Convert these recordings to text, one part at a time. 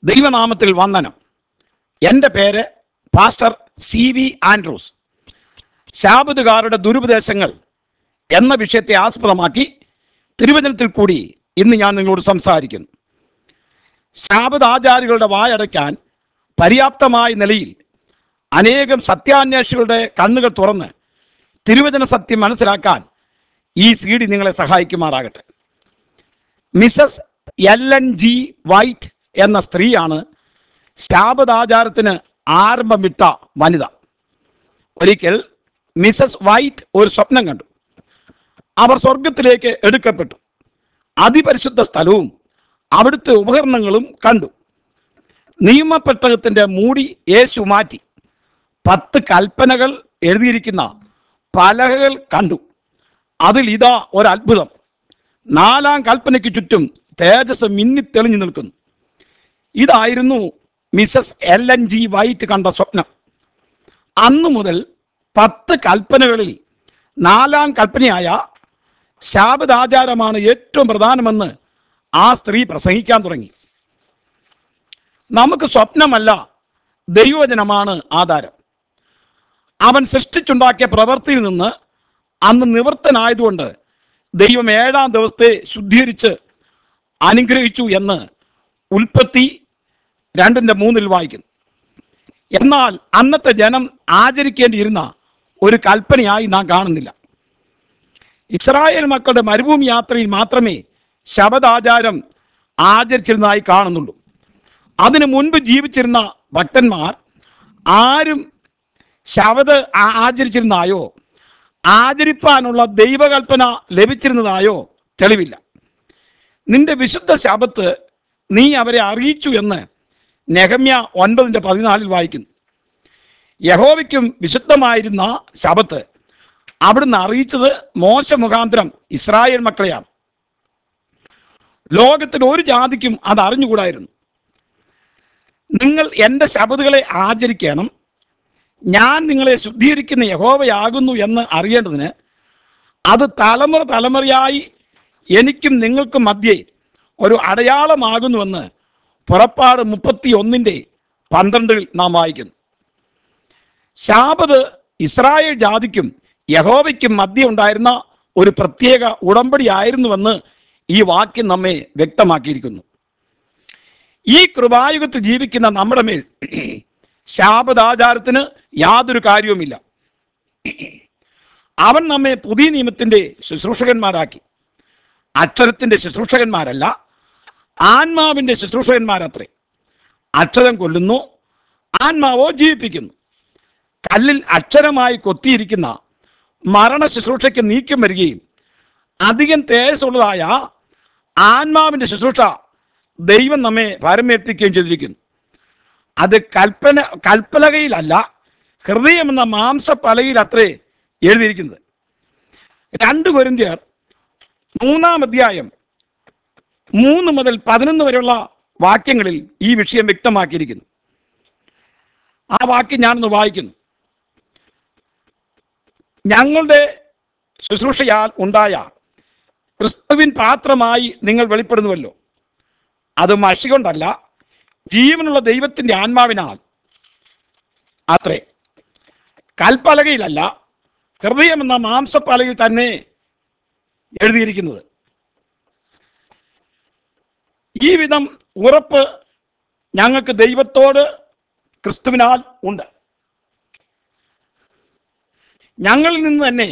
ദൈവനാമത്തിൽ വന്ദനം എൻ്റെ പേര് പാസ്റ്റർ സി വി ആൻഡ്രൂസ് ശാബതുകാരുടെ ദുരുപദേശങ്ങൾ എന്ന വിഷയത്തെ ആസ്പദമാക്കി തിരുവചനത്തിൽ കൂടി ഇന്ന് ഞാൻ നിങ്ങളോട് സംസാരിക്കുന്നു ശാബത് ആചാരികളുടെ വായടയ്ക്കാൻ പര്യാപ്തമായ നിലയിൽ അനേകം സത്യാന്വേഷികളുടെ കണ്ണുകൾ തുറന്ന് തിരുവചന സത്യം മനസ്സിലാക്കാൻ ഈ സി ഡി നിങ്ങളെ സഹായിക്കുമാറാകട്ടെ Mrs Ellen G White എന്ന സ്ത്രീയാണ് ശാബദാചാരത്തിന് ആരംഭമിട്ട വനിത ഒരിക്കൽ മിസസ് വൈറ്റ് ഒരു സ്വപ്നം കണ്ടു അവർ സ്വർഗത്തിലേക്ക് എടുക്കപ്പെട്ടു അതിപരിശുദ്ധ സ്ഥലവും അവിടുത്തെ ഉപകരണങ്ങളും കണ്ടു നിയമപ്പെട്ടകത്തിന്റെ മൂടി യേശു മാറ്റി പത്ത് കൽപ്പനകൾ എഴുതിയിരിക്കുന്ന പലകകൾ കണ്ടു അതിൽ ഇതാ ഒരത്ഭുതം നാലാം കൽപ്പനയ്ക്ക് ചുറ്റും തേജസ് മിന്നിത്തെളിഞ്ഞു നിൽക്കുന്നു ഇതായിരുന്നു Mrs Ellen G White കണ്ട സ്വപ്നം അന്നു മുതൽ പത്ത് കൽപ്പനകളിൽ നാലാം കൽപ്പനയായ ശാബദാചാരമാണ് ഏറ്റവും പ്രധാനമെന്ന് ആ സ്ത്രീ പ്രസംഗിക്കാൻ തുടങ്ങി നമുക്ക് സ്വപ്നമല്ല ദൈവവചനമാണ് ആധാരം അവൻ സൃഷ്ടിച്ചുണ്ടാക്കിയ പ്രവൃത്തിയിൽ നിന്ന് അന്ന് നിവൃത്തനായതുകൊണ്ട് ദൈവം ഏഴാം ദിവസത്തെ ശുദ്ധീകരിച്ച് അനുഗ്രഹിച്ചു എന്ന് ഉൽപ്പത്തി രണ്ടിൻ്റെ മൂന്നിൽ വായിക്കുന്നു എന്നാൽ അന്നത്തെ ജനം ആചരിക്കേണ്ടിയിരുന്ന ഒരു കൽപ്പനയായി നാം കാണുന്നില്ല ഇസ്രായേൽ മക്കളുടെ മരുഭൂമി യാത്രയിൽ മാത്രമേ ശബദാചാരം ആചരിച്ചിരുന്നതായി കാണുന്നുള്ളൂ അതിനു മുൻപ് ജീവിച്ചിരുന്ന ഭക്തന്മാർ ആരും ശബദ് ആ- ആചരിച്ചിരുന്നായോ ആചരിപ്പാനുള്ള ദൈവകൽപ്പന ലഭിച്ചിരുന്നതായോ തെളിവില്ല നിന്റെ വിശുദ്ധ ശബത്ത് നീ അവരെ അറിയിച്ചു എന്ന് നെഹമ്യ ഒൻപതിൻ്റെ പതിനാലിൽ വായിക്കുന്നു യഹോവയ്ക്കും വിശുദ്ധമായിരുന്ന ശബത്ത് അവിടുന്ന് അറിയിച്ചത് മോശ മുഖാന്തരം ഇസ്രായേൽ മക്കളെയാണ് ലോകത്തിൽ ഒരു ജാതിക്കും അത് അറിഞ്ഞുകൂടായിരുന്നു നിങ്ങൾ എൻ്റെ ശബതുകളെ ആചരിക്കണം ഞാൻ നിങ്ങളെ ശുദ്ധീകരിക്കുന്ന യഹോവയാകുന്നു എന്ന് അറിയേണ്ടതിന് അത് തലമുറ തലമുറയായി എനിക്കും നിങ്ങൾക്കും മധ്യേ ഒരു അടയാളമാകുന്നുവെന്ന് പുറപ്പാട് മുപ്പത്തി ഒന്നിൻ്റെ പന്ത്രണ്ടിൽ നാം വായിക്കുന്നു ശാപത് ഇസ്രായേൽ ജാതിക്കും യഹോവയ്ക്കും മധ്യ ഉണ്ടായിരുന്ന ഒരു പ്രത്യേക ഉടമ്പടി ആയിരുന്നുവെന്ന് ഈ വാക്യം നമ്മെ വ്യക്തമാക്കിയിരിക്കുന്നു ഈ കൃപായുഗത്തിൽ ജീവിക്കുന്ന നമ്മുടെ മേൽ ശാപദാചാരത്തിന് യാതൊരു കാര്യവുമില്ല അവൻ നമ്മെ പുതിയ നിയമത്തിന്റെ ശുശ്രൂഷകന്മാരാക്കി അക്ഷരത്തിന്റെ ശുശ്രൂഷകന്മാരല്ല ആത്മാവിന്റെ ശുശ്രൂഷകന്മാരത്രേ അക്ഷരം കൊല്ലുന്നു ആത്മാവോ ജീവിപ്പിക്കുന്നു കല്ലിൽ അക്ഷരമായി കൊത്തിയിരിക്കുന്ന മരണ ശുശ്രൂഷയ്ക്ക് നീക്കം വരികയും അധികം തേജസ്സുള്ളതായ ആത്മാവിന്റെ ശുശ്രൂഷ ദൈവം നമ്മെ പരമേൽപ്പിക്കുകയും ചെയ്തിരിക്കുന്നു അത് കൽപ്പന കൽപ്പലകയിലല്ല ഹൃദയം എന്ന മാംസപ്പലകയിൽ അത്രേ എഴുതിയിരിക്കുന്നത് രണ്ട് കൊരിന്ത്യർ മൂന്നാം അധ്യായം മൂന്ന് മുതൽ പതിനൊന്ന് വരെയുള്ള വാക്യങ്ങളിൽ ഈ വിഷയം വ്യക്തമാക്കിയിരിക്കുന്നു ആ വാക്യം ഞാനൊന്ന് വായിക്കുന്നു ഞങ്ങളുടെ ശുശ്രൂഷയാൽ ഉണ്ടായ ക്രിസ്തുവിൻ പാത്രമായി നിങ്ങൾ വെളിപ്പെടുന്നുവല്ലോ അത് മഷി കൊണ്ടല്ല ജീവനുള്ള ദൈവത്തിൻ്റെ ആത്മാവിനാൽ അത്രേ കൽപ്പലകയിലല്ല ഹൃദയം എന്ന മാംസപ്പലകയിൽ തന്നെ എഴുതിയിരിക്കുന്നത് ഈ വിധം ഉറപ്പ് ഞങ്ങൾക്ക് ദൈവത്തോട് ക്രിസ്തുവിനാൽ ഉണ്ട് ഞങ്ങളിൽ നിന്ന് തന്നെ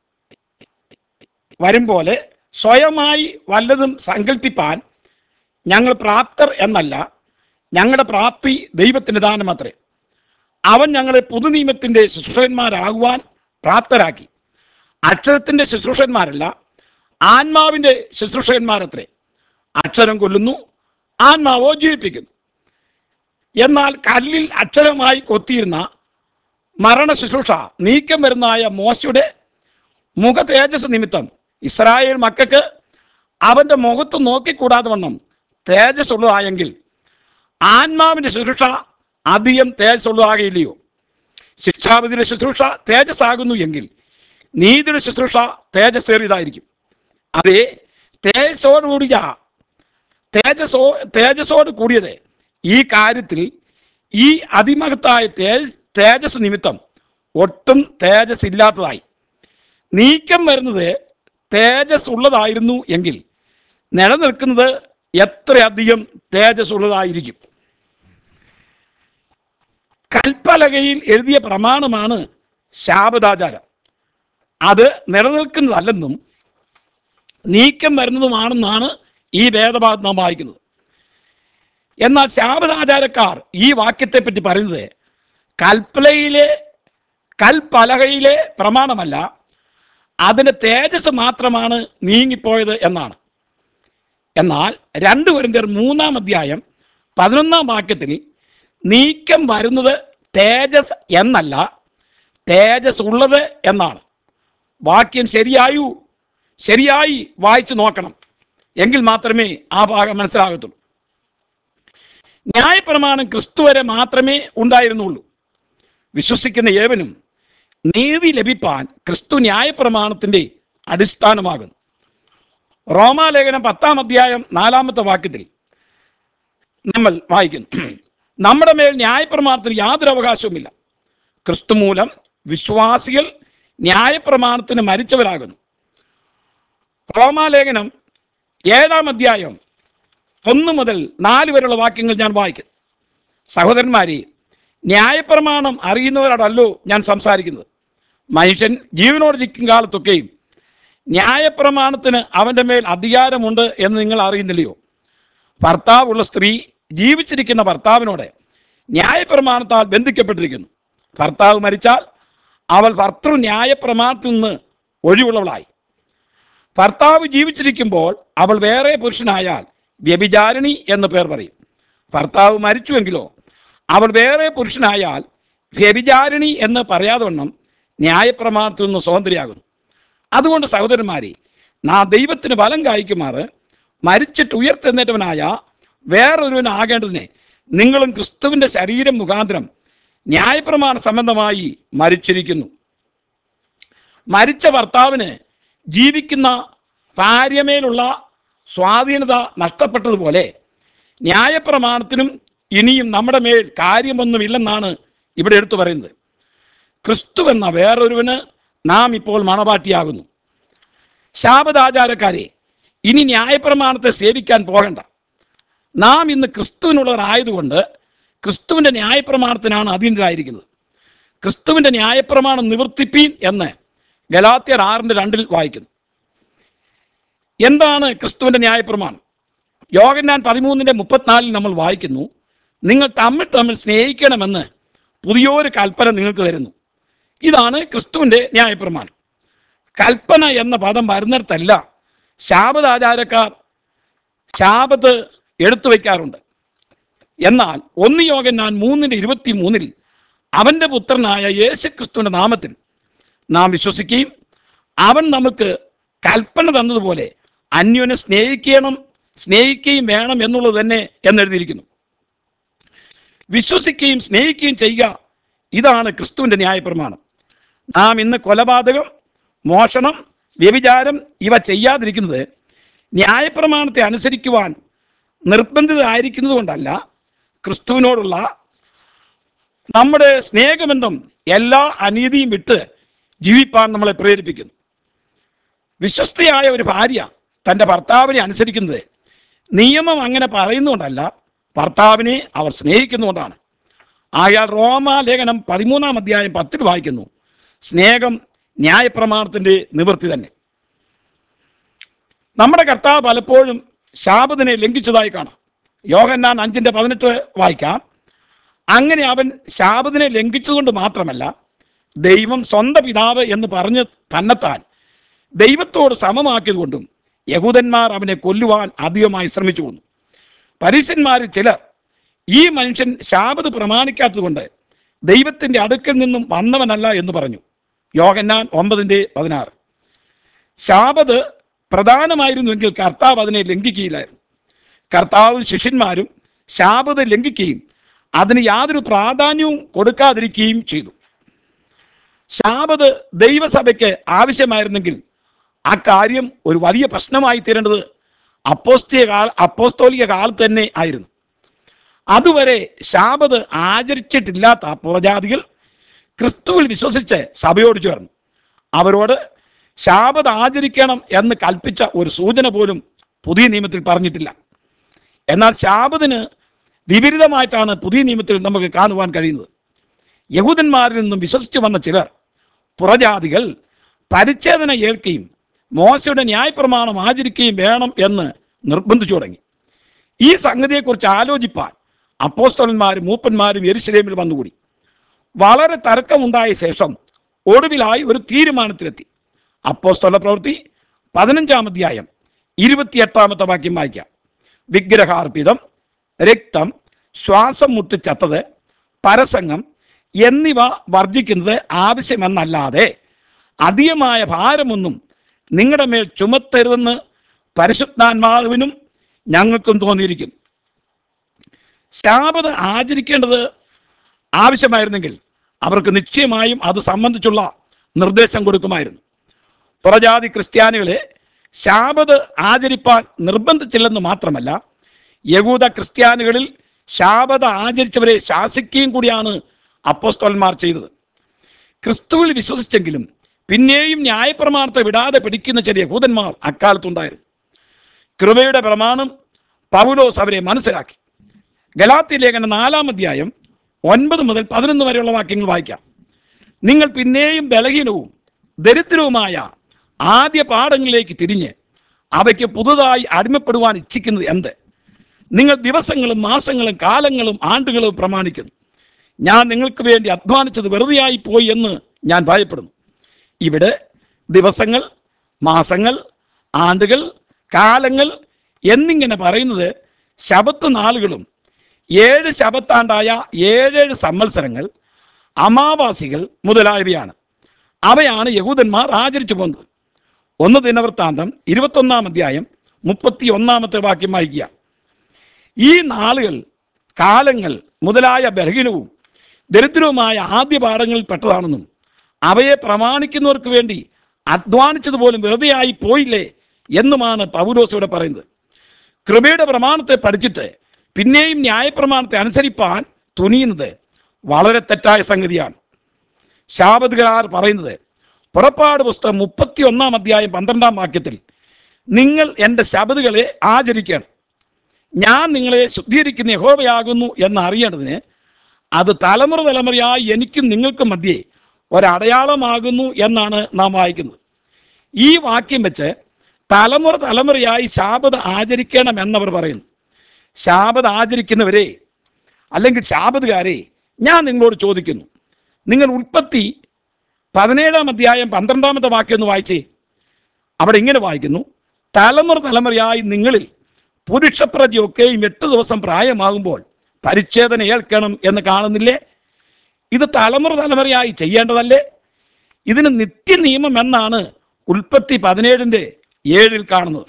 വരും പോലെ സ്വയമായി വല്ലതും സങ്കല്പിപ്പാൻ ഞങ്ങൾ പ്രാപ്തർ എന്നല്ല ഞങ്ങളുടെ പ്രാപ്തി ദൈവത്തിൻ്റെ ദാനമത്രേ അവൻ ഞങ്ങളെ പുതുനിയമത്തിൻ്റെ ശുശ്രൂഷന്മാരാകുവാൻ പ്രാപ്തരാക്കി അക്ഷരത്തിൻ്റെ ശുശ്രൂഷന്മാരല്ല ആത്മാവിൻ്റെ ശുശ്രൂഷകന്മാരത്രേ അക്ഷരം കൊല്ലുന്നു ആത്മാവോ ജീവിപ്പിക്കുന്നു എന്നാൽ കല്ലിൽ അക്ഷരമായി കൊത്തിയിരുന്ന മരണ ശുശ്രൂഷ നീക്കം വരുന്നതായ മോശയുടെ മുഖ തേജസ് നിമിത്തം ഇസ്രായേൽ മക്കൾക്ക് അവന്റെ മുഖത്ത് നോക്കിക്കൂടാതെ വണ്ണം തേജസ് ഉള്ളതായെങ്കിൽ ആത്മാവിന്റെ ശുശ്രൂഷ അധികം തേജസ് ഉള്ളതാകില്ലയോ ശിക്ഷാവിധിയുടെ ശുശ്രൂഷ തേജസ് ആകുന്നു എങ്കിൽ നീതിയുടെ ശുശ്രൂഷ തേജസ്സേറിയതായിരിക്കും അതേ തേജസ്സോടുകൂടിയ തേജസ്സോ തേജസ്സോട് കൂടിയത് ഈ കാര്യത്തിൽ ഈ അതിമഹത്തായ തേജസ് തേജസ് നിമിത്തം ഒട്ടും തേജസ് ഇല്ലാത്തതായി നീക്കം വരുന്നത് തേജസ് ഉള്ളതായിരുന്നു എങ്കിൽ നിലനിൽക്കുന്നത് എത്രയധികം തേജസ് ഉള്ളതായിരിക്കും കൽപ്പലകയിൽ എഴുതിയ പ്രമാണമാണ് ശാപദാചാരം അത് നിലനിൽക്കുന്നതല്ലെന്നും നീക്കം വരുന്നതുമാണെന്നാണ് ഈ വേദഭാഗത്ത് നാം വായിക്കുന്നത് എന്നാൽ ശാപദാചാരക്കാർ ഈ വാക്യത്തെപ്പറ്റി പറയുന്നത് കൽപ്പലയിലെ കൽപ്പലകയിലെ പ്രമാണമല്ല അതിൻ്റെ തേജസ് മാത്രമാണ് നീങ്ങിപ്പോയത് എന്നാണ് എന്നാൽ രണ്ട് കുരിന്തിയർ മൂന്നാം അധ്യായം പതിനൊന്നാം വാക്യത്തിൽ നീക്കം വരുന്നത് തേജസ് എന്നല്ല തേജസ് ഉള്ളത് എന്നാണ് വാക്യം ശരിയായു ശരിയായി വായിച്ചു നോക്കണം എങ്കിൽ മാത്രമേ ആ ഭാഗം മനസ്സിലാകത്തുള്ളൂ ന്യായപ്രമാണം ക്രിസ്തു വരെ മാത്രമേ ഉണ്ടായിരുന്നുള്ളൂ വിശ്വസിക്കുന്ന ഏവനും നീതി ലഭിപ്പാൻ ക്രിസ്തു ന്യായപ്രമാണത്തിന്റെ അടിസ്ഥാനമാകുന്നു റോമാലേഖനം പത്താം അധ്യായം നാലാമത്തെ വാക്യത്തിൽ നമ്മൾ വായിക്കുന്നു നമ്മുടെ മേൽ ന്യായപ്രമാണത്തിന് യാതൊരു അവകാശവുമില്ല ക്രിസ്തു മൂലം വിശ്വാസികൾ ന്യായപ്രമാണത്തിന് മരിച്ചവരാകുന്നു റോമാലേഖനം ഏഴാം അധ്യായം ഒന്ന് മുതൽ നാല് വരെയുള്ള വാക്യങ്ങൾ ഞാൻ വായിക്കും സഹോദരന്മാരെ ന്യായപ്രമാണം അറിയുന്നവരോടല്ലോ ഞാൻ സംസാരിക്കുന്നത് മനുഷ്യൻ ജീവനോടിരിക്കും കാലത്തൊക്കെയും ന്യായപ്രമാണത്തിന് അവൻ്റെ മേൽ അധികാരമുണ്ട് എന്ന് നിങ്ങൾ അറിയുന്നില്ലയോ ഭർത്താവുള്ള സ്ത്രീ ജീവിച്ചിരിക്കുന്ന ഭർത്താവിനോട് ന്യായപ്രമാണത്താൽ ബന്ധിക്കപ്പെട്ടിരിക്കുന്നു ഭർത്താവ് മരിച്ചാൽ അവൾ ഭർത്തൃ ന്യായപ്രമാണത്തിൽ നിന്ന് ഒഴിവുള്ളവളായി ഭർത്താവ് ജീവിച്ചിരിക്കുമ്പോൾ അവൾ വേറെ പുരുഷനായാൽ വ്യഭിചാരിണി എന്ന് പേർ പറയും ഭർത്താവ് മരിച്ചുവെങ്കിലോ അവൾ വേറെ പുരുഷനായാൽ വ്യഭിചാരിണി എന്ന് പറയാതെ വണ്ണം ന്യായപ്രമാണത്തിൽ നിന്ന് സ്വതന്ത്രയാകുന്നു അതുകൊണ്ട് സഹോദരന്മാരെ നാം ദൈവത്തിന് ഫലം കായ്ക്കുമാറ് മരിച്ചിട്ട് ഉയർത്തെന്നേറ്റവനായ വേറൊരുവനാകേണ്ടതിനെ നിങ്ങളും ക്രിസ്തുവിൻ്റെ ശരീരം മുഖാന്തരം ന്യായപ്രമാണ സംബന്ധമായി മരിച്ചിരിക്കുന്നു മരിച്ച ഭർത്താവിന് ജീവിക്കുന്ന ഭാര്യമേലുള്ള സ്വാധീനത നഷ്ടപ്പെട്ടതുപോലെ ന്യായപ്രമാണത്തിനും ഇനിയും നമ്മുടെ മേൽ കാര്യമൊന്നുമില്ലെന്നാണ് ഇവിടെ എടുത്തു പറയുന്നത് ക്രിസ്തു എന്ന വേറൊരുവന് നാം ഇപ്പോൾ മണവാട്ടിയാകുന്നു ശാപദാചാരക്കാരെ ഇനി ന്യായപ്രമാണത്തെ സേവിക്കാൻ പോകണ്ട നാം ഇന്ന് ക്രിസ്തുവിനുള്ളവരായതുകൊണ്ട് ക്രിസ്തുവിൻ്റെ ന്യായപ്രമാണത്തിനാണ് അധീനരായിരിക്കുന്നത് ക്രിസ്തുവിൻ്റെ ന്യായപ്രമാണം നിവർത്തിപ്പീൻ എന്ന് ഗലാത്യർ ആറിൻ്റെ രണ്ടിൽ വായിക്കുന്നു എന്താണ് ക്രിസ്തുവിൻ്റെ ന്യായപ്രമാണം യോഗന്നാൻ പതിമൂന്നിൻ്റെ മുപ്പത്തിനാലിൽ നമ്മൾ വായിക്കുന്നു നിങ്ങൾ തമ്മിൽ തമ്മിൽ സ്നേഹിക്കണമെന്ന് പുതിയൊരു കൽപ്പന നിങ്ങൾക്ക് തരുന്നു ഇതാണ് ക്രിസ്തുവിൻ്റെ ന്യായപ്രമാണം കൽപ്പന എന്ന പദം വരുന്നിടത്തല്ല ശാപദാചാരക്കാർ ശാപത്ത് എടുത്തു വയ്ക്കാറുണ്ട് എന്നാൽ ഒന്ന് യോഗന്നാൻ മൂന്നിൻ്റെ ഇരുപത്തി മൂന്നിൽ അവൻ്റെ പുത്രനായ യേശുക്രിസ്തുവിൻ്റെ നാമത്തിൽ നാം വിശ്വസിക്കുകയും അവൻ നമുക്ക് കൽപ്പന തന്നതുപോലെ അന്യോനെ സ്നേഹിക്കണം സ്നേഹിക്കുകയും വേണം എന്നുള്ളത് തന്നെ എന്നെഴുതിയിരിക്കുന്നു വിശ്വസിക്കുകയും സ്നേഹിക്കുകയും ചെയ്യുക ഇതാണ് ക്രിസ്തുവിൻ്റെ ന്യായപ്രമാണം നാം ഇന്ന് കൊലപാതകം മോഷണം വ്യഭിചാരം ഇവ ചെയ്യാതിരിക്കുന്നത് ന്യായപ്രമാണത്തെ അനുസരിക്കുവാൻ നിർബന്ധിതരായിരിക്കുന്നത് കൊണ്ടല്ല ക്രിസ്തുവിനോടുള്ള നമ്മുടെ സ്നേഹബന്ധം എല്ലാ അനീതിയും വിട്ട് ജീവിപ്പാൻ നമ്മളെ പ്രേരിപ്പിക്കുന്നു വിശ്വസ്തയായ ഒരു ഭാര്യ തൻ്റെ ഭർത്താവിനെ അനുസരിക്കുന്നത് നിയമം അങ്ങനെ പറയുന്നുകൊണ്ടല്ല ഭർത്താവിനെ അവർ സ്നേഹിക്കുന്നുകൊണ്ടാണ് ആയാൽ റോമാലേഖനം പതിമൂന്നാം അധ്യായം പത്തിൽ വായിക്കുന്നു സ്നേഹം ന്യായപ്രമാണത്തിൻ്റെ നിവൃത്തി തന്നെ നമ്മുടെ കർത്താവ് പലപ്പോഴും ശാപത്തിനെ ലംഘിച്ചതായി കാണാം യോഹന്നാൻ അഞ്ചിൻ്റെ പതിനെട്ട് വായിക്കാം അങ്ങനെ അവൻ ശാപത്തിനെ ലംഘിച്ചതുകൊണ്ട് മാത്രമല്ല ദൈവം സ്വന്തം പിതാവ് എന്ന് പറഞ്ഞ് തന്നെത്താൻ ദൈവത്തോട് സമമാക്കിയതുകൊണ്ടും യഹൂദന്മാർ അവനെ കൊല്ലുവാൻ അധികമായി ശ്രമിച്ചു കൊന്നു പരീശന്മാരിൽ ചിലർ ഈ മനുഷ്യൻ ശാപത് പ്രമാണിക്കാത്തതുകൊണ്ട് ദൈവത്തിൻ്റെ അടുക്കൽ നിന്നും വന്നവനല്ല എന്ന് പറഞ്ഞു യോഹന്നാൻ ഒമ്പതിൻ്റെ പതിനാറ് ശാപത് പ്രധാനമായിരുന്നുവെങ്കിൽ കർത്താവ് അതിനെ ലംഘിക്കുകയില്ലായിരുന്നു കർത്താവും ശിഷ്യന്മാരും ശാപത് ലംഘിക്കുകയും അതിന് യാതൊരു പ്രാധാന്യവും കൊടുക്കാതിരിക്കുകയും ചെയ്തു ശാപത് ദൈവസഭയ്ക്ക് ആവശ്യമായിരുന്നെങ്കിൽ ആ കാര്യം ഒരു വലിയ പ്രശ്നമായി തീരേണ്ടത് അപ്പോസ്തിയ കാല അപ്പോസ്തോലിക കാലത്ത് തന്നെ ആയിരുന്നു അതുവരെ ശാപത് ആചരിച്ചിട്ടില്ലാത്ത പുറജാതികൾ ക്രിസ്തുവിൽ വിശ്വസിച്ച് സഭയോട് ചേർന്നു അവരോട് ശാപത് ആചരിക്കണം എന്ന് കൽപ്പിച്ച ഒരു സൂചന പോലും പുതിയ നിയമത്തിൽ പറഞ്ഞിട്ടില്ല എന്നാൽ ശാപതിന് വിപരീതമായിട്ടാണ് പുതിയ നിയമത്തിൽ നമുക്ക് കാണുവാൻ കഴിയുന്നത് യഹൂദന്മാരിൽ നിന്നും വിശ്വസിച്ചു വന്ന ചിലർ പുറജാതികൾ പരിച്ഛേദന ഏൽക്കുകയും മോശയുടെ ന്യായപ്രമാണം ആചരിക്കുകയും വേണം എന്ന് നിർബന്ധിച്ചു തുടങ്ങി ഈ സംഗതിയെക്കുറിച്ച് ആലോചിപ്പാൻ അപ്പോസ്തലന്മാരും മൂപ്പന്മാരും എരുശലേമിൽ വന്നുകൂടി വളരെ തർക്കമുണ്ടായ ശേഷം ഒടുവിലായി ഒരു തീരുമാനത്തിലെത്തി അപ്പോസ്തല പ്രവൃത്തി പതിനഞ്ചാം അധ്യായം ഇരുപത്തിയെട്ടാമത്തെ വാക്യം വായിക്കാം വിഗ്രഹാർപ്പിതം രക്തം ശ്വാസം മുട്ടിച്ചത്തത് പരസംഗം എന്നിവ വർജിക്കുന്നത് ആവശ്യമെന്നല്ലാതെ അധികമായ ഭാരമൊന്നും നിങ്ങളുടെ മേൽ ചുമത്തരുതെന്ന് പരിശുദ്ധാത്മാവിനും ഞങ്ങൾക്കും തോന്നിയിരിക്കുന്നു ശാപത ആചരിക്കേണ്ടത് ആവശ്യമായിരുന്നെങ്കിൽ അവർക്ക് നിശ്ചയമായും അത് സംബന്ധിച്ചുള്ള നിർദ്ദേശം കൊടുക്കുമായിരുന്നു പുറജാതി ക്രിസ്ത്യാനികളെ ശാപത് ആചരിപ്പാൻ നിർബന്ധിച്ചില്ലെന്ന് മാത്രമല്ല യഹൂദ ക്രിസ്ത്യാനികളിൽ ശാപത ആചരിച്ചവരെ ശാസിക്കുകയും കൂടിയാണ് അപ്പോസ്തോലന്മാർ ചെയ്തത് ക്രിസ്തുവിൽ വിശ്വസിച്ചെങ്കിലും പിന്നെയും ന്യായപ്രമാണത്തെ വിടാതെ പിടിക്കുന്ന ചില യഹൂദന്മാർ അക്കാലത്തുണ്ടായിരുന്നു കൃപയുടെ പ്രമാണം പൗലോസ് അവരെ മനസ്സിലാക്കി ഗലാത്തി ലേഖന നാലാം അധ്യായം ഒൻപത് മുതൽ പതിനൊന്ന് വരെയുള്ള വാക്യങ്ങൾ വായിക്കാം നിങ്ങൾ പിന്നെയും ബലഹീനവും ദരിദ്രവുമായ ആദ്യ പാഠങ്ങളിലേക്ക് തിരിഞ്ഞ് അവയ്ക്ക് പുതുതായി അടിമപ്പെടുവാൻ ഇച്ഛിക്കുന്നത് എന്ത് നിങ്ങൾ ദിവസങ്ങളും മാസങ്ങളും കാലങ്ങളും ആണ്ടുകളും പ്രമാണിക്കുന്നു ഞാൻ നിങ്ങൾക്ക് വേണ്ടി അധ്വാനിച്ചത് വെറുതെയായി പോയി എന്ന് ഞാൻ ഭയപ്പെടുന്നു ഇവിടെ ദിവസങ്ങൾ മാസങ്ങൾ ആണ്ടുകൾ കാലങ്ങൾ എന്നിങ്ങനെ പറയുന്നത് ശബത്ത് നാളുകളും ഏഴ് ശബത്താണ്ടായ ഏഴേഴ് സംവത്സരങ്ങൾ അമാവാസികൾ മുതലായവയാണ് അവയാണ് യഹൂദന്മാർ ആചരിച്ചു പോകുന്നത് ഒന്ന് ദിനവൃത്താന്തം ഇരുപത്തൊന്നാം അധ്യായം മുപ്പത്തി ഒന്നാമത്തെ വാക്യം വായിക്കുക ഈ നാളുകൾ കാലങ്ങൾ മുതലായ ബലഹീനവും ദരിദ്രവുമായ ആദ്യ പാഠങ്ങളിൽ പെട്ടതാണെന്നും അവയെ പ്രമാണിക്കുന്നവർക്ക് വേണ്ടി അധ്വാനിച്ചത് പോലും വെറുതെയായി പോയില്ലേ എന്നുമാണ് പൗലോസ് ഇവിടെ പറയുന്നത് കൃപയുടെ പ്രമാണത്തെ പഠിച്ചിട്ട് പിന്നെയും ന്യായപ്രമാണത്തെ അനുസരിപ്പാൻ തുനിയുന്നത് വളരെ തെറ്റായ സംഗതിയാണ് ശാപതുകാർ പറയുന്നത് പുറപ്പാട് പുസ്തകം മുപ്പത്തി ഒന്നാം അധ്യായം പന്ത്രണ്ടാം വാക്യത്തിൽ നിങ്ങൾ എൻ്റെ ശബതുകളെ ആചരിക്കണം ഞാൻ നിങ്ങളെ ശുദ്ധീകരിക്കുന്ന യഹോവയാകുന്നു എന്ന് അറിയേണ്ടതിന് അത് തലമുറ തലമുറയായി എനിക്കും നിങ്ങൾക്കും മധ്യേ ഒരടയാളമാകുന്നു എന്നാണ് നാം വായിക്കുന്നത് ഈ വാക്യം വെച്ച് തലമുറ തലമുറയായി ശാപത ആചരിക്കണം എന്നവർ പറയുന്നു ശാപത ആചരിക്കുന്നവരെ അല്ലെങ്കിൽ ശാപതുകാരെ ഞാൻ നിങ്ങളോട് ചോദിക്കുന്നു നിങ്ങൾ ഉൽപ്പത്തി പതിനേഴാം അധ്യായം പന്ത്രണ്ടാമത്തെ വാക്യം ഒന്ന് വായിച്ചേ അവിടെ ഇങ്ങനെ വായിക്കുന്നു തലമുറ തലമുറയായി നിങ്ങളിൽ പുരുഷപ്രതിയൊക്കെയും എട്ട് ദിവസം പ്രായമാകുമ്പോൾ പരിച്ഛേദന ഏൽക്കണം എന്ന് കാണുന്നില്ലേ ഇത് തലമുറ തലമുറയായി ചെയ്യേണ്ടതല്ലേ ഇതിന് നിത്യനിയമം എന്നാണ് ഉൽപ്പത്തി പതിനേഴിൻ്റെ ഏഴിൽ കാണുന്നത്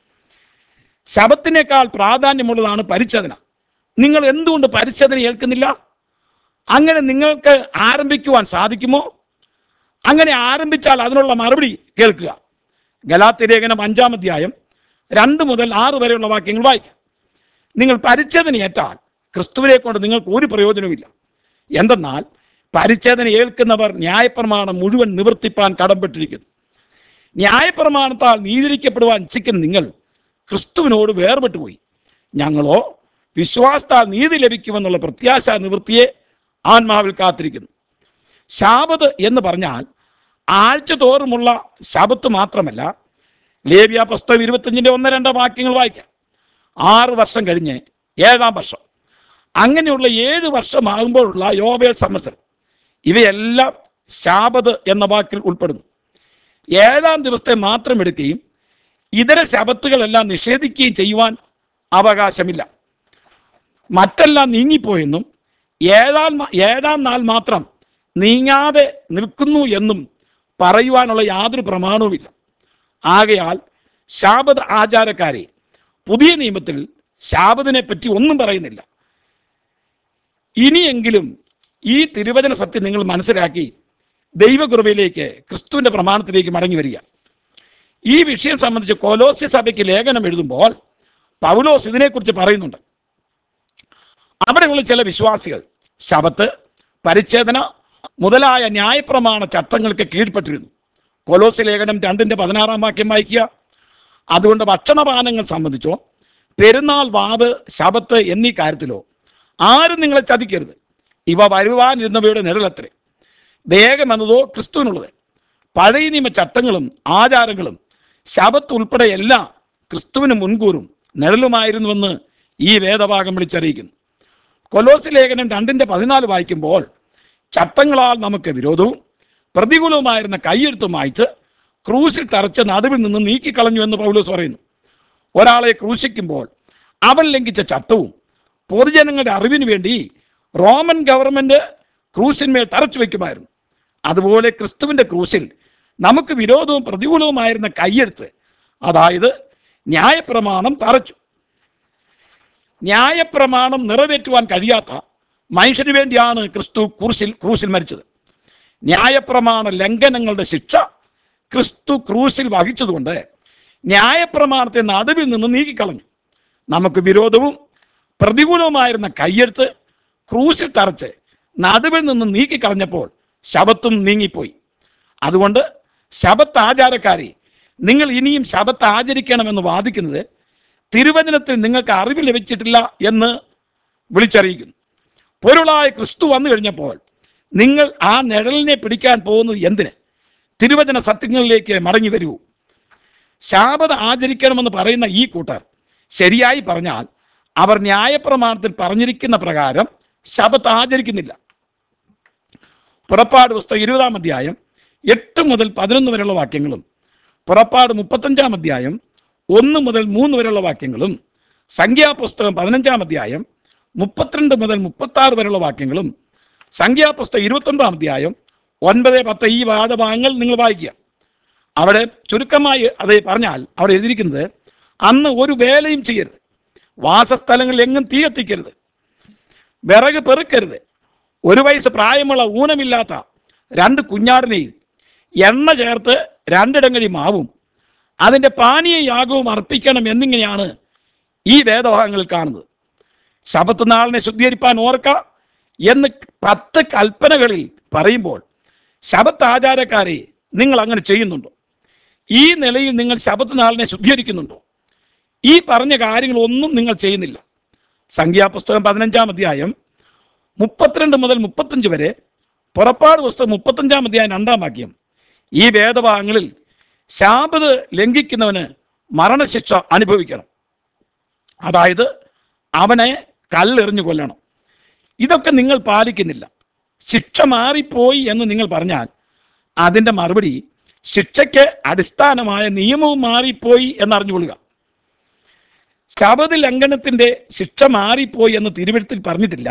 ശബത്തിനേക്കാൾ പ്രാധാന്യമുള്ളതാണ് പരിച്ഛേദന നിങ്ങൾ എന്തുകൊണ്ട് പരിച്ഛേദന ഏൽക്കുന്നില്ല അങ്ങനെ നിങ്ങൾക്ക് ആരംഭിക്കുവാൻ സാധിക്കുമോ അങ്ങനെ ആരംഭിച്ചാൽ അതിനുള്ള മറുപടി കേൾക്കുക ഗലാത്തി ലേഖനം അഞ്ചാം അധ്യായം രണ്ട് മുതൽ ആറ് വരെയുള്ള വാക്യങ്ങൾ വായിക്കാം നിങ്ങൾ പരിച്ഛേദന ഏറ്റാൽ ക്രിസ്തുവിനെ കൊണ്ട് നിങ്ങൾക്ക് ഒരു പ്രയോജനവുമില്ല എന്തെന്നാൽ പരിച്ഛേദന ഏൽക്കുന്നവർ ന്യായപ്രമാണം മുഴുവൻ നിവർത്തിപ്പാൻ കടംപെട്ടിരിക്കുന്നു ന്യായപ്രമാണത്താൽ നീതിരിക്കപ്പെടുവാൻ ഇച്ഛിക്കുന്ന നിങ്ങൾ ക്രിസ്തുവിനോട് വേർപെട്ടു പോയി ഞങ്ങളോ വിശ്വാസത്താൽ നീതി ലഭിക്കുമെന്നുള്ള പ്രത്യാശ നിവൃത്തിയെ ആത്മാവിൽ കാത്തിരിക്കുന്നു ശാബത്ത് എന്ന് പറഞ്ഞാൽ ആഴ്ച തോറുമുള്ള ശബത്ത് മാത്രമല്ല ലേവ്യ പുസ്തകം ഇരുപത്തഞ്ചിൻ്റെ ഒന്ന് രണ്ട് വാക്യങ്ങൾ വായിക്കാം ആറ് വർഷം കഴിഞ്ഞ് ഏഴാം വർഷം അങ്ങനെയുള്ള ഏഴ് വർഷമാകുമ്പോഴുള്ള യോബേൽ സംവത്സരം ഇവയെല്ലാം ശാബത് എന്ന വാക്കിൽ ഉൾപ്പെടുന്നു ഏഴാം ദിവസത്തെ മാത്രം എടുക്കുകയും ഇതര ശബത്തുകളെല്ലാം നിഷേധിക്കുകയും ചെയ്യുവാൻ അവകാശമില്ല മറ്റെല്ലാം നീങ്ങിപ്പോയെന്നും ഏഴാം മ- ഏഴാം നാൾ മാത്രം നീങ്ങാതെ നിൽക്കുന്നു എന്നും പറയുവാനുള്ള യാതൊരു പ്രമാണവുമില്ല ആകയാൽ ശാബത് ആചാരക്കാരെ പുതിയ നിയമത്തിൽ ശാബതിനെ പറ്റി ഒന്നും പറയുന്നില്ല ഇനിയെങ്കിലും ഈ തിരുവചന സത്യം നിങ്ങൾ മനസ്സിലാക്കി ദൈവകൃപയിലേക്ക് ക്രിസ്തുവിന്റെ പ്രമാണത്തിലേക്ക് മടങ്ങി വരിക ഈ വിഷയം സംബന്ധിച്ച് കൊലോസ്യ സഭയ്ക്ക് ലേഖനം എഴുതുമ്പോൾ പൗലോസ് ഇതിനെക്കുറിച്ച് പറയുന്നുണ്ട് അവിടെയുള്ള ചില വിശ്വാസികൾ ശബത്ത് പരിച്ഛേദന മുതലായ ന്യായപ്രമാണ ചട്ടങ്ങൾക്ക് കീഴ്പ്പെട്ടിരുന്നു കൊലോസ് ലേഖനം രണ്ടിന്റെ പതിനാറാം വാക്യം വായിക്കുക അതുകൊണ്ട് ഭക്ഷണപാനങ്ങൾ സംബന്ധിച്ചോ പെരുന്നാൾ വാവ് ശബത്ത് എന്നീ കാര്യത്തിലോ ആരും നിങ്ങളെ ചതിക്കരുത് ഇവ വരുവാനിരുന്നവയുടെ നിഴലത്രേ ദേഹം എന്നതോ ക്രിസ്തുവിനുള്ളത് പഴയ നിയമ ചട്ടങ്ങളും ആചാരങ്ങളും ശബത്ത് ഉൾപ്പെടെ എല്ലാം ക്രിസ്തുവിന് മുൻകൂറും നിഴലുമായിരുന്നുവെന്ന് ഈ വേദഭാഗം വിളിച്ചറിയിക്കുന്നു കൊലോസ് ലേഖനം രണ്ടിന്റെ പതിനാല് വായിക്കുമ്പോൾ ചട്ടങ്ങളാൽ നമുക്ക് വിരോധവും പ്രതികൂലവുമായിരുന്ന കൈയെഴുത്തും വായിച്ച് ക്രൂശിൽ തറച്ച് നടുവിൽ നിന്ന് നീക്കിക്കളഞ്ഞു എന്ന് പൗലോസ് പറയുന്നു ഒരാളെ ക്രൂശിക്കുമ്പോൾ അവൻ ലംഘിച്ച ചട്ടവും പൊതുജനങ്ങളുടെ അറിവിന് വേണ്ടി റോമൻ ഗവൺമെന്റ് ക്രൂശിന്മേൽ തറച്ചു വയ്ക്കുമായിരുന്നു അതുപോലെ ക്രിസ്തുവിന്റെ ക്രൂശിൽ നമുക്ക് വിരോധവും പ്രതികൂലവുമായിരുന്ന കൈയെഴുത്ത് അതായത് ന്യായപ്രമാണം തറച്ചു ന്യായപ്രമാണം നിറവേറ്റുവാൻ കഴിയാത്ത മനുഷ്യന് വേണ്ടിയാണ് ക്രിസ്തു ക്രൂശിൽ ക്രൂശിൽ മരിച്ചത് ന്യായപ്രമാണ ലംഘനങ്ങളുടെ ശിക്ഷ ക്രിസ്തു ക്രൂശിൽ വഹിച്ചതുകൊണ്ട് ന്യായപ്രമാണത്തെ നടുവിൽ നിന്ന് നീക്കിക്കളഞ്ഞു നമുക്ക് വിരോധവും പ്രതികൂലവുമായിരുന്ന കയ്യെടുത്ത് ക്രൂശിൽ തറച്ച് നടുവിൽ നിന്ന് നീക്കിക്കളഞ്ഞപ്പോൾ ശബത്തും നീങ്ങിപ്പോയി അതുകൊണ്ട് ശബത്ത് ആചാരക്കാരെ നിങ്ങൾ ഇനിയും ശബത്ത് ആചരിക്കണമെന്ന് വാദിക്കുന്നത് തിരുവചനത്തിൽ നിങ്ങൾക്ക് അറിവ് ലഭിച്ചിട്ടില്ല എന്ന് വിളിച്ചറിയിക്കുന്നു പൊരുളായ ക്രിസ്തു വന്നു കഴിഞ്ഞപ്പോൾ നിങ്ങൾ ആ നിഴലിനെ പിടിക്കാൻ പോകുന്നത് എന്തിന് തിരുവചന സത്യങ്ങളിലേക്ക് മടങ്ങി വരൂ ശാപത ആചരിക്കണമെന്ന് പറയുന്ന ഈ കൂട്ടർ ശരിയായി പറഞ്ഞാൽ അവർ ന്യായപ്രമാണത്തിൽ പറഞ്ഞിരിക്കുന്ന പ്രകാരം ശബത്ത് ആചരിക്കുന്നില്ല പുറപ്പാട് പുസ്തകം ഇരുപതാം അധ്യായം എട്ട് മുതൽ പതിനൊന്ന് വരെയുള്ള വാക്യങ്ങളും പുറപ്പാട് മുപ്പത്തഞ്ചാം അധ്യായം ഒന്ന് മുതൽ മൂന്ന് വരെയുള്ള വാക്യങ്ങളും സംഖ്യാപുസ്തകം പതിനഞ്ചാം അധ്യായം മുപ്പത്തിരണ്ട് മുതൽ മുപ്പത്തി ആറ് വരെയുള്ള വാക്യങ്ങളും സംഖ്യാപുസ്തകം ഇരുപത്തൊൻപതാം അധ്യായം ഒൻപത് പത്ത് ഈ വാദഭാഗങ്ങൾ നിങ്ങൾ വായിക്കുക അവിടെ ചുരുക്കമായി അത് പറഞ്ഞാൽ അവിടെ എഴുതിയിരിക്കുന്നത് അന്ന് ഒരു വേലയും ചെയ്യരുത് വാസസ്ഥലങ്ങളിൽ എങ്ങും തീ കത്തിക്കരുത് വിറക് പെറുക്കരുത് ഒരു വയസ്സ് പ്രായമുള്ള ഊനമില്ലാത്ത രണ്ട് കുഞ്ഞാടിനെയും എണ്ണ ചേർത്ത് രണ്ടിടങ്ങഴി മാവും അതിൻ്റെ പാനീയ യാഗവും അർപ്പിക്കണം എന്നിങ്ങനെയാണ് ഈ വേദഭാഗങ്ങളിൽ കാണുന്നത് ശബത്ത് നാളിനെ ശുദ്ധീകരിപ്പാൻ ഓർക്ക എന്ന് പത്ത് കൽപ്പനകളിൽ പറയുമ്പോൾ ശബത്ത് ആചാരക്കാരെ നിങ്ങൾ അങ്ങനെ ചെയ്യുന്നുണ്ടോ ഈ നിലയിൽ നിങ്ങൾ ശബത്ത് നാളിനെ ശുദ്ധീകരിക്കുന്നുണ്ടോ ഈ പറഞ്ഞ കാര്യങ്ങളൊന്നും നിങ്ങൾ ചെയ്യുന്നില്ല സംഖ്യാപുസ്തകം പതിനഞ്ചാം അധ്യായം മുപ്പത്തിരണ്ട് മുതൽ മുപ്പത്തഞ്ച് വരെ പുറപ്പാട് പുസ്തകം മുപ്പത്തഞ്ചാം അധ്യായം രണ്ടാം വാക്യം ഈ വേദഭാഗങ്ങളിൽ ശാപത് ലംഘിക്കുന്നവന് മരണശിക്ഷ അനുഭവിക്കണം അതായത് അവനെ കല്ലെറിഞ്ഞു കൊല്ലണം ഇതൊക്കെ നിങ്ങൾ പാലിക്കുന്നില്ല ശിക്ഷ മാറിപ്പോയി എന്ന് നിങ്ങൾ പറഞ്ഞാൽ അതിൻ്റെ മറുപടി ശിക്ഷയ്ക്ക് അടിസ്ഥാനമായ നിയമവും മാറിപ്പോയി എന്നറിഞ്ഞുകൊള്ളുക ശാപത് ലംഘനത്തിൻ്റെ ശിക്ഷ മാറിപ്പോയി എന്ന് തിരുവഴുത്തിൽ പറഞ്ഞിട്ടില്ല